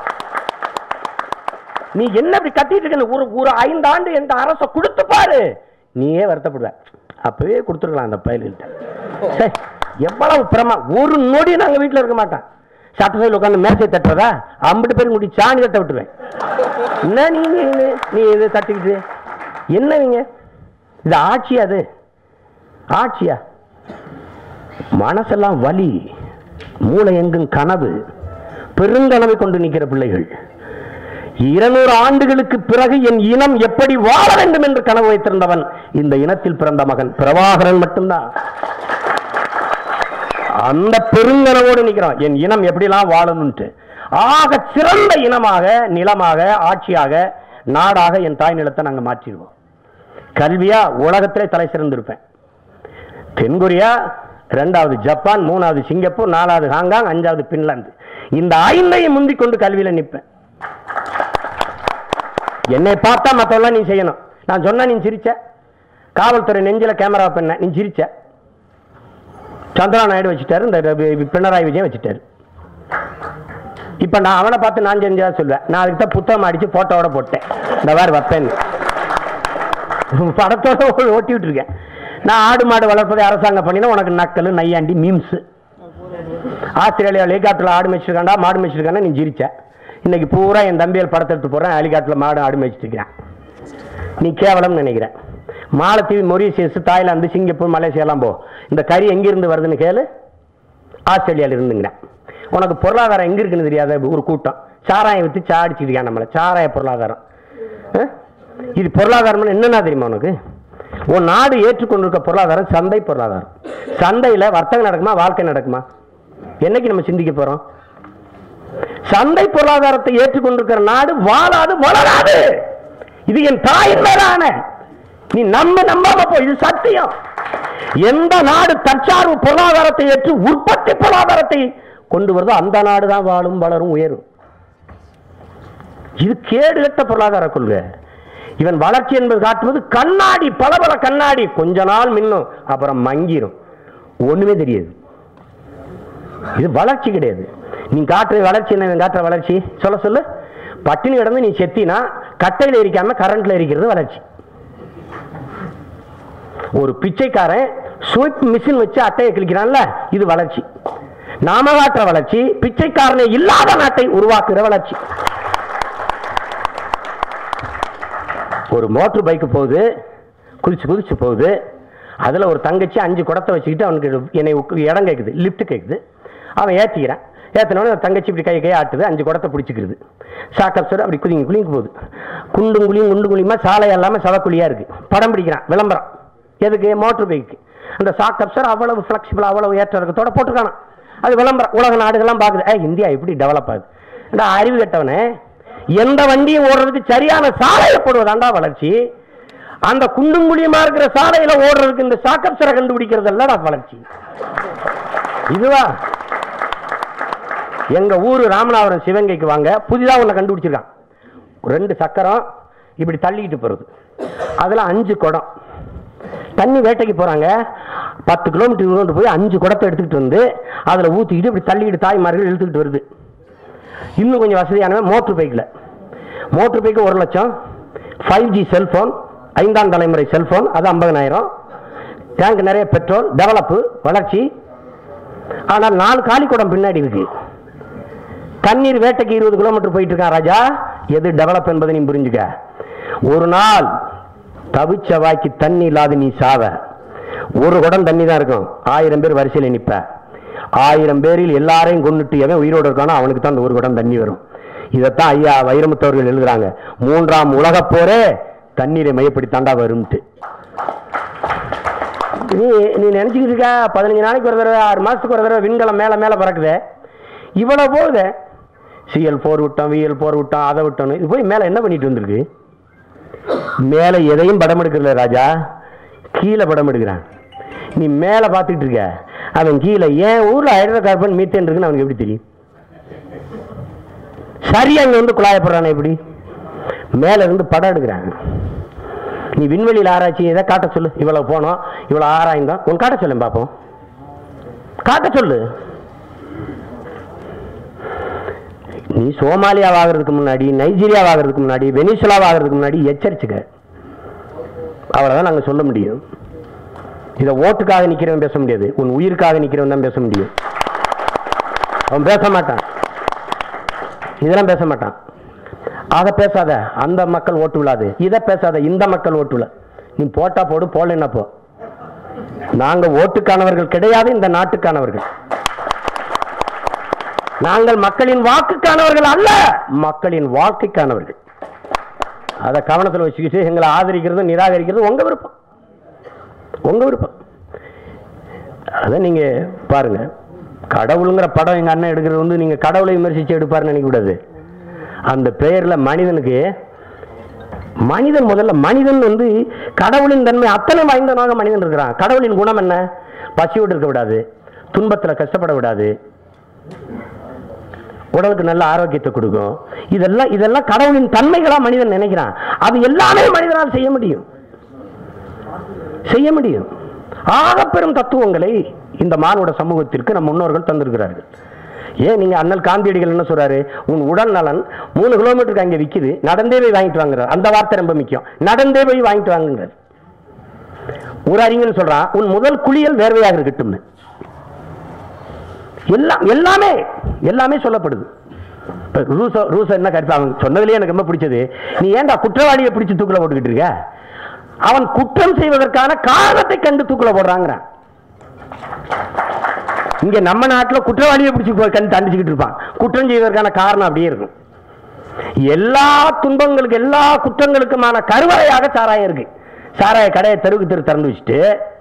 நீ என்ன இப்படி கட்டிட்டு இருக்க ஒரு ஒரு ஐந்து ஆண்டு எந்த அரச கொடுத்து பாரு நீயே வருத்தப்படுவ அப்பவே கொடுத்துருக்கலாம் அந்த பயல்கிட்ட சே, எவ்வளவு பிரமா ஒரு நொடி நாங்க வீட்டுல இருக்க மாட்டோம் சட்டசபையில் உட்காந்து மேசை தட்டுறதா ஐம்பது பேர் முடி சாணி தட்ட விட்டுருவேன் என்ன நீ நீ நீ- நீ இது தட்டிக்கிட்டு என்னவீங்க இது ஆட்சியா அது ஆட்சியா மனசெல்லாம் வலி மூளை எங்கும் கனவு பெருங்கனவை கொண்டு நிற்கிற பிள்ளைகள் இருநூறு ஆண்டுகளுக்கு பிறகு என் இனம் எப்படி வாழ வேண்டும் என்று கனவு வைத்திருந்தவன் இந்த இனத்தில் பிறந்த மகன் பிரபாகரன் மட்டும்தான் அந்த பெருங்கனவோடு நிற்கிறான் என் இனம் எப்படிலாம் வாழணும்ட்டு ஆக சிறந்த இனமாக நிலமாக ஆட்சியாக நாடாக என் தாய் நிலத்தை நாங்க மாற்றிடுவோம் கல்வியா உலகத்திலே தலை சிறந்திருப்பேன் தென்கொரியா ரெண்டாவது ஜப்பான் மூணாவது சிங்கப்பூர் நாலாவது ஹாங்காங் அஞ்சாவது பின்லாந்து இந்த ஐந்தையும் முந்திக் கொண்டு கல்வியில நிற்பேன் என்னை பார்த்தா மற்றவெல்லாம் நீ செய்யணும் நான் சொன்னா நீ சிரிச்ச காவல்துறை நெஞ்சில கேமரா பண்ண நீ சிரிச்ச சந்திரா நாயுடு வச்சுட்டாரு இந்த ர- பினராயி விஜயன் வச்சுட்டாரு இப்ப நான் அவனை பார்த்து நான் செஞ்சா சொல்லுவேன் நான் அதுக்கு தான் புத்தகம் அடிச்சு போட்டோவோட போட்டேன் இந்த மாதிரி வைப்பேன்னு படத்தோட ஓ- ஓட்டி விட்டுருக்கேன் நான் ஆடு மாடு வளர்ப்பதை அரசாங்கம் பண்ணினா உனக்கு நக்கல் நையாண்டி மீம்ஸ் ஆஸ்திரேலியா ஹெலிகாப்டர்ல ஆடு மேய்ச்சிருக்காண்டா மாடு மேய்ச்சிருக்காண்டா நீ சிரிச்ச இன்னைக்கு பூரா என் தம்பியல் படத்தை எடுத்து போறேன் ஹெலிகாப்டர்ல மாடு ஆடு மேய்ச்சிட்டு இருக்கிறேன் நீ கேவலம்னு நினைக்கிறேன் மாலத்தீவு மொரீசியஸ் தாய்லாந்து சிங்கப்பூர் மலேசியாலாம் போ இந்த கறி எங்கிருந்து வருதுன்னு கேளு ஆஸ்திரேலியால இருந்துங்கிறேன் உனக்கு பொருளாதாரம் எங்க இருக்குன்னு தெரியாத ஒரு கூட்டம் சாராயம் வித்து சாடிச்சிட்டு இருக்கான் நம்மள சாராய பொருளாதாரம் அஹ்? இது பொருளாதாரம் என்னன்னா தெரியுமா உனக்கு உன் நாடு ஏற்றுக்கொண்டிருக்க பொருளாதாரம் சந்தை பொருளாதாரம் சந்தையில வர்த்தகம் நடக்குமா வாழ்க்கை நடக்குமா என்னைக்கு நம்ம சிந்திக்க போறோம் சந்தை பொருளாதாரத்தை ஏற்றுக்கொண்டிருக்கிற நாடு வாழாது வளராது இது என் தாயின் மேலான நீ நம்ப நம்பாம போ இது சத்தியம் எந்த நாடு தற்சார்பு பொருளாதாரத்தை ஏற்று உற்பத்தி பொருளாதாரத்தை கொண்டு வருதோ அந்த நாடு தான் வாழும் வளரும் உயரும் இது கேடுகட்ட பொருளாதார கொள்கை இவன் வளர்ச்சி என்பது காட்டுவது கண்ணாடி பல பல கண்ணாடி கொஞ்ச நாள் மின்னும் அப்புறம் மங்கிரும் ஒண்ணுமே தெரியாது இது வளர்ச்சி கிடையாது நீ காட்டுற வளர்ச்சி என்ன இவன் காட்டுற வளர்ச்சி சொல்ல சொல்லு பட்டினி கிடந்து நீ செத்தினா கட்டையில எரிக்காம கரண்ட்ல எரிக்கிறது வளர்ச்சி ஒரு பிச்சைக்காரன் ஸ்வீப் மிஷின் வச்சு அட்டையை கிழிக்கிறான்ல இது வளர்ச்சி நாம காட்டுற வளர்ச்சி பிச்சைக்காரனை இல்லாத நாட்டை உருவாக்குற வளர்ச்சி ஒரு மோட்டர் பைக்கு போகுது குதிச்சு குதிச்சு போகுது அதில் ஒரு தங்கச்சி அஞ்சு குடத்தை வச்சுக்கிட்டு அவனுக்கு என்னை உக்கு- இடம் கேட்குது லிஃப்ட் கேட்குது அவன் ஏற்றிக்கிறான் ஏற்றினோடனே தங்கச்சி இப்படி கை கை ஆட்டுது அஞ்சு குடத்தை பிடிச்சிக்கிறது சாக்கப்சர் அப்படி குதிங்க குளிங்க போகுது குண்டும் குழியும் குண்டு குழியுமா சாலை இல்லாமல் சவக்குழியாக இருக்குது படம் பிடிக்கிறான் விளம்பரம் எதுக்கு மோட்டர் பைக்கு அந்த சாக்கப்சர் அவ்வளவு ஃப்ளெக்சிபிள் அவ்வளவு ஏற்ற இறக்கத்தோட போட்டுருக்கானா அது விளம்பரம் உலக நாடுகள்லாம் பார்க்குது ஏ இந்தியா இப்படி டெவலப் ஆகுது இந்த அறிவு கெட்டவனே எந்த வண்டியும் ஓடுறதுக்கு சரியான சாலையை போடுவதாண்டா வளர்ச்சி அந்த குண்டும் குழியுமா இருக்கிற சாலையில ஓடுறதுக்கு இந்த சாக்கப்சரை கண்டுபிடிக்கிறது இல்லடா வளர்ச்சி இதுவா எங்க ஊரு ராமநாதபுரம் சிவங்கைக்கு வாங்க புதிதா ஒண்ணு கண்டுபிடிச்சிருக்கான் ரெண்டு சக்கரம் இப்படி தள்ளிக்கிட்டு போறது அதுல அஞ்சு குடம் தண்ணி வேட்டைக்கு போறாங்க பத்து கிலோமீட்டர் கொண்டு போய் அஞ்சு குடத்தை எடுத்துக்கிட்டு வந்து அதுல ஊத்திக்கிட்டு இப்படி தள்ளிக்கிட்டு தாய்மார்கள் இழுத்துக்கிட்டு வருது இன்னும் கொஞ்சம் வசதியானவன் மோட்டர் பைக்கில் மோட்டர் பைக்கு ஒரு லட்சம் ஃபைவ் ஜி செல்போன் ஐந்தாம் தலைமுறை செல்போன் அது ஐம்பதனாயிரம் டேங்க் நிறைய பெட்ரோல் டெவலப்பு வளர்ச்சி ஆனால் நாலு காலி குடம் பின்னாடி இருக்கு தண்ணீர் வேட்டைக்கு இருபது கிலோமீட்டர் போயிட்டு இருக்கான் ராஜா எது டெவலப் என்பதை நீ புரிஞ்சுக்க ஒரு நாள் தவிச்ச வாய்க்கு தண்ணி இல்லாத நீ சாவ ஒரு குடம் தண்ணி தான் இருக்கும் ஆயிரம் பேர் வரிசையில் நிப்ப ஆயிரம் பேரில் எல்லாரையும் கொண்டுட்டு எவன் உயிரோடு இருக்கானோ அவனுக்கு தான் அந்த ஒரு குடம் தண்ணி வரும் இதைத்தான் ஐயா வைரமுத்தவர்கள் எழுதுறாங்க மூன்றாம் உலகப் போரே தண்ணீரை மையப்படுத்தாண்டா வரும்ட்டு நீ நீ நினைச்சுக்கிட்டு இருக்க பதினஞ்சு நாளைக்கு ஒரு தடவை ஆறு மாசத்துக்கு ஒரு தடவை விண்கலம் மேல மேல பறக்குது இவ்வளவு போகுது சிஎல் போர் விட்டோம் விஎல் போர் விட்டோம் அதை விட்டோம் இது போய் மேல என்ன பண்ணிட்டு வந்திருக்கு மேல எதையும் படம் எடுக்கல ராஜா கீழே படம் எடுக்கிறான் நீ மேல பார்த்துக்கிட்டு இருக்க அவன் கீழே ஏன் ஊர்ல ஹைட்ரோ கார்பன் மீத்தேன் இருக்குன்னு அவனுக்கு எப்படி தெரியும் சரி அங்க வந்து குழாயப்படுறானே எப்படி மேல இருந்து படம் எடுக்கிறான் நீ விண்வெளியில் ஆராய்ச்சி எதை காட்ட சொல்லு இவ்வளவு போனோம் இவ்வளவு ஆராய்ந்தோம் உன் காட்ட சொல்லு பார்ப்போம் காட்ட சொல்லு நீ சோமாலியா ஆகிறதுக்கு முன்னாடி நைஜீரியா ஆகிறதுக்கு முன்னாடி வெனிசுலா ஆகிறதுக்கு முன்னாடி எச்சரிச்சுக்க அவ்வளவுதான் நாங்க சொல்ல முடியும் இதை ஓட்டுக்காக நிக்கிறவன் பேச முடியாது உன் உயிருக்காக நிக்கிறவன் தான் பேச முடியும் அவன் பேச மாட்டான் இதெல்லாம் பேச மாட்டான் அதை பேசாத அந்த மக்கள் ஓட்டு விழாது இதை பேசாத இந்த மக்கள் ஓட்டு விழா நீ போட்டா போடு போடலைன்னா போ நாங்க ஓட்டுக்கானவர்கள் கிடையாது இந்த நாட்டுக்கானவர்கள் நாங்கள் மக்களின் வாக்குக்கானவர்கள் அல்ல மக்களின் வாழ்க்கைக்கானவர்கள் அதை கவனத்தில் வச்சுக்கிட்டு எங்களை ஆதரிக்கிறது நிராகரிக்கிறது உங்க விருப்பம் உங்க விருப்பம் அதை நீங்க பாருங்க கடவுளுங்கிற படம் எங்க அண்ணன் எடுக்கிறது வந்து நீங்க கடவுளை விமர்சிச்சு எடுப்பாருன்னு நினைக்க கூடாது அந்த பெயர்ல மனிதனுக்கு மனிதன் முதல்ல மனிதன் வந்து கடவுளின் தன்மை அத்தனை வாய்ந்தவனாக மனிதன் இருக்கிறான் கடவுளின் குணம் என்ன பசியோடு இருக்க விடாது துன்பத்தில் கஷ்டப்பட விடாது உடலுக்கு நல்ல ஆரோக்கியத்தை கொடுக்கும் இதெல்லாம் இதெல்லாம் கடவுளின் தன்மைகளா மனிதன் நினைக்கிறான் அது எல்லாமே மனிதனால் செய்ய முடியும் செய்ய முடியும் ஆக பெரும் தத்துவங்களை இந்த மானுட சமூகத்திற்கு நம் முன்னோர்கள் தந்திருக்கிறார்கள் ஏன் நீங்க அண்ணல் காந்தியடிகள் என்ன சொல்றாரு உன் உடல் நலன் மூணு கிலோமீட்டருக்கு அங்க விக்குது நடந்தே போய் வாங்கிட்டு வாங்குறாரு அந்த வார்த்தை ரொம்ப முக்கியம் நடந்தே போய் வாங்கிட்டு வாங்குங்கிறார் ஒரு அறிஞர் சொல்றான் உன் முதல் குளியல் வேர்வையாக இருக்கட்டும்னு எல்லாம் எல்லாமே எல்லாமே சொல்லப்படுது இப்ப ரூசோ ரூசோ என்ன கருத்து அவன் சொன்னதுலயே எனக்கு ரொம்ப பிடிச்சது நீ ஏன்டா குற்றவாளியை பிடிச்சு தூக்கில போட்டுக்கிட்டு இருக்க அவன் குற்றம் செய்வதற்கான காரணத்தை கண்டு தூக்கில போடுறாங்கிறான் இங்க நம்ம நாட்டுல குற்றவாளியை பிடிச்சு போய் கண்டு தண்டிச்சுக்கிட்டு இருப்பான் குற்றம் செய்வதற்கான காரணம் அப்படியே இருக்கும் எல்லா துன்பங்களுக்கு எல்லா குற்றங்களுக்குமான கருவறையாக சாராயம் இருக்கு சாராய கடையை தெருவுக்கு தெரு திறந்து வச்சுட்டு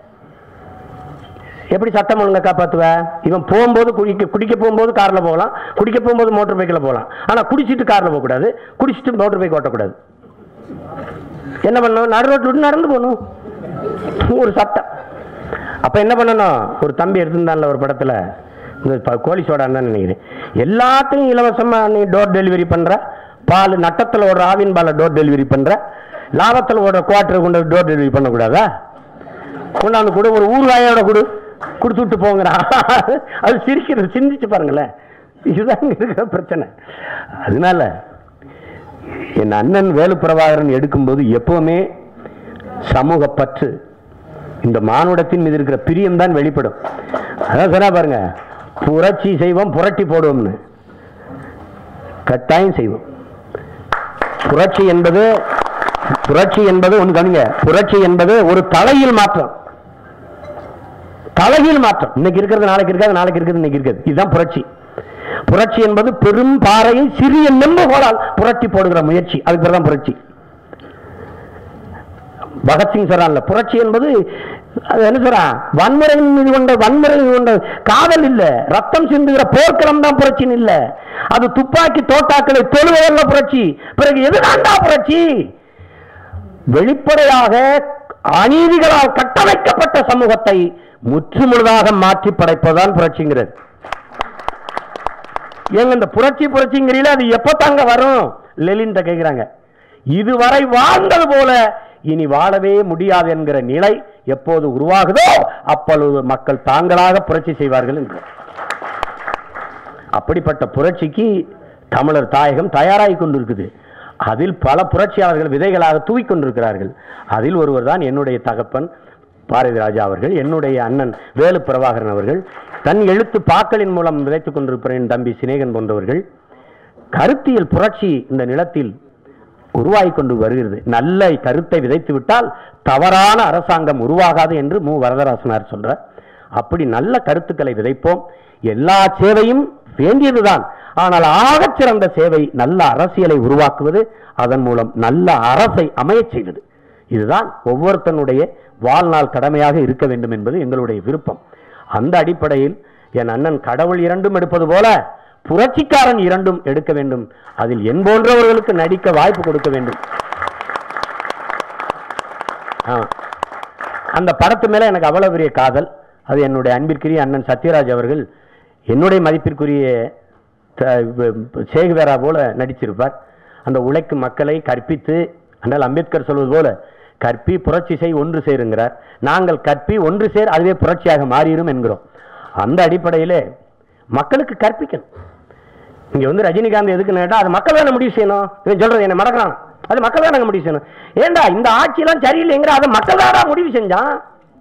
எப்படி சட்டம் ஒழுங்கா காப்பாத்துவ இவன் போகும்போது குடிக்க குடிக்க போகும்போது கார்ல போகலாம் குடிக்க போகும்போது மோட்டர் பைக்கில் போகலாம் ஆனா குடிச்சிட்டு கார்ல போகக்கூடாது குடிச்சிட்டு மோட்டர் பைக் ஓட்டக்கூடாது என்ன பண்ணணும் நடு ரோட்ல விட்டு நடந்து போகணும் ஒரு சட்டம் அப்ப என்ன பண்ணணும் ஒரு தம்பி எடுத்திருந்தான்ல ஒரு படத்துல இந்த ப- கோழி சோடான்னு தான் நினைக்கிறேன் எல்லாத்தையும் இலவசமா நீ டோர் டெலிவரி பண்ற பால் நட்டத்துல ஓடுற ஆவின் பாலை டோர் டெலிவரி பண்ற லாபத்தில் ஓடுற குவார்டர் கொண்டு டோர் டெலிவரி பண்ணக்கூடாதா கொண்டாந்து கொடு ஒரு ஊறுகாயோட கொடு கொடுத்து விட்டு போங்கிறான் அது சிரிக்கிறது சிந்திச்சு பாருங்களேன் இதுதான் இங்க இருக்கிற பிரச்சனை அதனால என் அண்ணன் வேலு பிரபாகரன் எடுக்கும்போது எப்பவுமே சமூக பற்று இந்த மானுடத்தின் மீது இருக்கிற பிரியம் தான் வெளிப்படும் அதான் சொன்னா பாருங்க புரட்சி செய்வோம் புரட்டி போடுவோம்னு கட்டாயம் செய்வோம் புரட்சி என்பது புரட்சி என்பது ஒண்ணு கவனிங்க புரட்சி என்பது ஒரு தலையில் மாற்றம் தலையில் மாற்றம் இன்னைக்கு இருக்கிறது நாளைக்கு இருக்காது நாளைக்கு இருக்கிறது இன்னைக்கு இருக்காது இதுதான் புரட்சி புரட்சி என்பது பெரும் பாறையை சிறிய நெம்புகோலால் புரட்டி போடுகிற முயற்சி அதுக்கு பேர் தான் புரட்சி பகத்சிங் சொல்றான்ல புரட்சி என்பது அது என்ன சொல்றான் வன்முறையின் மீது கொண்ட வன்முறை மீது கொண்ட காதல் இல்ல ரத்தம் சிந்துகிற போர்க்களம் தான் புரட்சின்னு இல்ல அது துப்பாக்கி தோட்டாக்களை தொழுவதல்ல புரட்சி பிறகு எதுதான்டா புரட்சி வெளிப்படையாக அநீதிகளால் கட்டமைக்கப்பட்ட சமூகத்தை முற்றுமுழுதாக மாற்றி படைப்பதுதான் புரட்சிங்கிறது ஏங்க இந்த புரட்சி புரட்சிங்கிறீல அது எப்ப தாங்க வரும் லெலின் கேக்குறாங்க இதுவரை வாழ்ந்தது போல இனி வாழவே முடியாது என்கிற நிலை எப்போது உருவாகுதோ அப்பொழுது மக்கள் தாங்களாக புரட்சி செய்வார்கள் என்று அப்படிப்பட்ட புரட்சிக்கு தமிழர் தாயகம் தயாராகி கொண்டிருக்குது அதில் பல புரட்சியாளர்கள் விதைகளாக தூவிக் கொண்டிருக்கிறார்கள் அதில் ஒருவர் தான் என்னுடைய தகப்பன் பாரதி ராஜா அவர்கள் என்னுடைய அண்ணன் வேலு பிரபாகரன் அவர்கள் தன் எழுத்து பாக்களின் மூலம் விதைத்துக் கொண்டிருக்கிற என் தம்பி சிநேகன் போன்றவர்கள் கருத்தியல் புரட்சி இந்த நிலத்தில் உருவாகி கொண்டு வருகிறது நல்ல கருத்தை விதைத்து விட்டால் தவறான அரசாங்கம் உருவாகாது என்று மு வரதராசனார் சொல்றார் அப்படி நல்ல கருத்துக்களை விதைப்போம் எல்லா சேவையும் வேண்டியதுதான் ஆனால் ஆகச் சிறந்த சேவை நல்ல அரசியலை உருவாக்குவது அதன் மூலம் நல்ல அரசை அமையச் செய்வது இதுதான் ஒவ்வொருத்தனுடைய வாழ்நாள் கடமையாக இருக்க வேண்டும் என்பது எங்களுடைய விருப்பம் அந்த அடிப்படையில் என் அண்ணன் கடவுள் இரண்டும் எடுப்பது போல புரட்சிக்காரன் இரண்டும் எடுக்க வேண்டும் அதில் என் போன்றவர்களுக்கு நடிக்க வாய்ப்பு கொடுக்க வேண்டும் ஆ. அந்த படத்து மேல எனக்கு அவ்வளவு பெரிய காதல் அது என்னுடைய அன்பிற்குரிய அண்ணன் சத்யராஜ் அவர்கள் என்னுடைய மதிப்பிற்குரிய த- வ- சேகுவேரா போல நடிச்சிருப்பார் அந்த உழைக்கும் மக்களை கற்பித்து அண்ணல் அம்பேத்கர் சொல்வது போல கற்பி புரட்சி செய் ஒன்று சேருங்கிறார் நாங்கள் கற்பி ஒன்று சேர் அதுவே புரட்சியாக மாறிடும் என்கிறோம் அந்த அடிப்படையிலே மக்களுக்கு கற்பிக்கணும் இங்க வந்து ரஜினிகாந்த் எதுக்கு கேட்டா அது மக்கள் தானே முடிவு செய்யணும் இவன் சொல்றது என்ன மறக்கிறான் அது மக்கள் தானே முடிவு செய்யணும் ஏண்டா இந்த ஆட்சியெல்லாம் சரியில்லைங்கிற அதை மக்கள் தானே முடிவு செஞ்சான்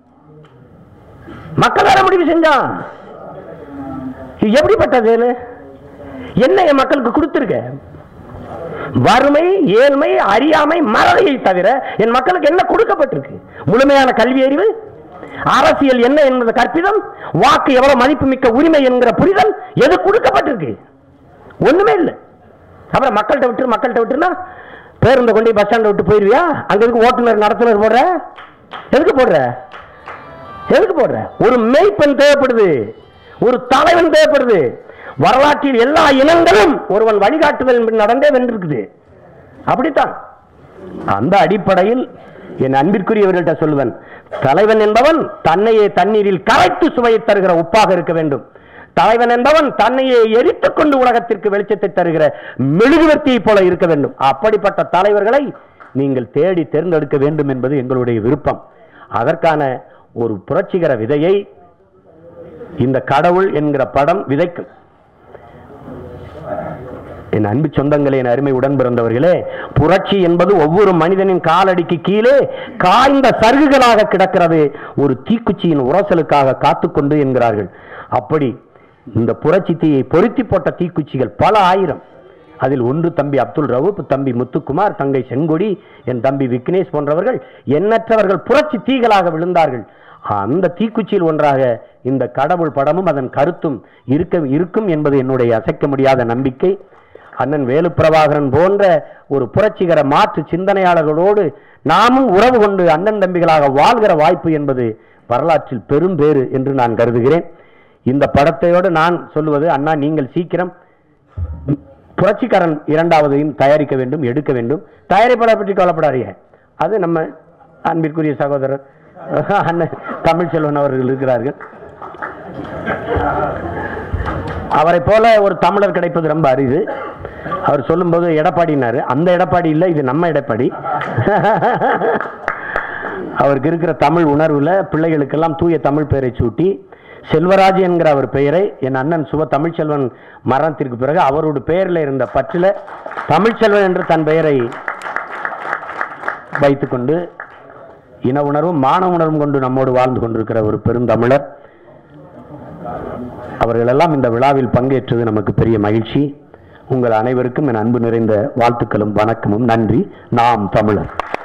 மக்கள் தானே முடிவு செஞ்சான் இது எப்படிப்பட்டது என்ன என் மக்களுக்கு கொடுத்துருக்க வறுமை ஏழ்மை அறியாமை மறதியை தவிர என் மக்களுக்கு என்ன கொடுக்கப்பட்டிருக்கு முழுமையான கல்வி அறிவு அரசியல் என்ன என்பது கற்பிதம் வாக்கு எவ்வளவு மதிப்புமிக்க உரிமை என்கிற புரிதல் எது கொடுக்கப்பட்டிருக்கு ஒண்ணுமே இல்லை அப்புறம் மக்கள்கிட்ட விட்டு மக்கள்கிட்ட விட்டுனா பேருந்தை கொண்டு பஸ் ஸ்டாண்டை விட்டு போயிருவியா அங்க எதுக்கு ஓட்டுநர் நடத்துனர் போடுற எதுக்கு போடுற எதுக்கு போடுற ஒரு மெய்ப்பெண் தேவைப்படுது ஒரு தலைவன் தேவைப்படுது வரலாற்றில் எல்லா இனங்களும் ஒருவன் வழிகாட்டுதல் நடந்தே வென்றிருக்குது அப்படித்தான் அந்த அடிப்படையில் என் அன்பிற்குரியவர்கள்ட்ட சொல்லுவன் தலைவன் என்பவன் தன்னையே தண்ணீரில் கரைத்து சுவையை தருகிற உப்பாக இருக்க வேண்டும் தலைவன் என்பவன் தன்னையே எரித்துக் கொண்டு உலகத்திற்கு வெளிச்சத்தை தருகிற மெழுகுவர்த்தியை போல இருக்க வேண்டும் அப்படிப்பட்ட தலைவர்களை நீங்கள் தேடி தேர்ந்தெடுக்க வேண்டும் என்பது எங்களுடைய விருப்பம் அதற்கான ஒரு புரட்சிகர விதையை இந்த கடவுள் என்கிற படம் விதைக்கும் என் அன்பு சொந்தங்களே என் அருமை உடன் பிறந்தவர்களே புரட்சி என்பது ஒவ்வொரு மனிதனின் காலடிக்கு கீழே காய்ந்த சருகுகளாக கிடக்கிறது ஒரு தீக்குச்சியின் உரசலுக்காக காத்துக்கொண்டு என்கிறார்கள் அப்படி இந்த புரட்சி தீயை பொருத்தி போட்ட தீக்குச்சிகள் பல ஆயிரம் அதில் ஒன்று தம்பி அப்துல் ரவுப் தம்பி முத்துக்குமார் தங்கை செங்கொடி என் தம்பி விக்னேஷ் போன்றவர்கள் எண்ணற்றவர்கள் புரட்சி தீகளாக விழுந்தார்கள் அந்த தீக்குச்சியில் ஒன்றாக இந்த கடவுள் படமும் அதன் கருத்தும் இருக்க இருக்கும் என்பது என்னுடைய அசைக்க முடியாத நம்பிக்கை அண்ணன் வேலு பிரபாகரன் போன்ற ஒரு புரட்சிகர மாற்று சிந்தனையாளர்களோடு நாமும் உறவு கொண்டு அண்ணன் தம்பிகளாக வாழ்கிற வாய்ப்பு என்பது வரலாற்றில் பெரும் பேறு என்று நான் கருதுகிறேன் இந்த படத்தையோடு நான் சொல்லுவது அண்ணா நீங்கள் சீக்கிரம் புரட்சிக்காரன் இரண்டாவதையும் தயாரிக்க வேண்டும் எடுக்க வேண்டும் தயாரிப்பாளர் பற்றி கவலைப்படாதீங்க அது நம்ம அன்பிற்குரிய சகோதரர் அண்ணன் தமிழ்ச்செல்வன் அவர்கள் இருக்கிறார்கள் அவரை போல ஒரு தமிழர் கிடைப்பது ரொம்ப அரிது அவர் சொல்லும்போது எடப்பாடினாரு அந்த எடப்பாடி இல்லை இது நம்ம எடப்பாடி அவருக்கு இருக்கிற தமிழ் உணர்வுல பிள்ளைகளுக்கெல்லாம் தூய தமிழ் பெயரை சூட்டி செல்வராஜ் என்கிற அவர் பெயரை என் அண்ணன் சுப தமிழ்ச்செல்வன் மரணத்திற்கு பிறகு அவருடைய பெயரில் இருந்த பற்றில தமிழ்ச்செல்வன் என்று தன் பெயரை வைத்துக்கொண்டு இன உணர்வும் மான உணர்வும் கொண்டு நம்மோடு வாழ்ந்து கொண்டிருக்கிற ஒரு பெருந்தமிழர் அவர்களெல்லாம் இந்த விழாவில் பங்கேற்றது நமக்கு பெரிய மகிழ்ச்சி உங்கள் அனைவருக்கும் என் அன்பு நிறைந்த வாழ்த்துக்களும் வணக்கமும் நன்றி நாம் தமிழர்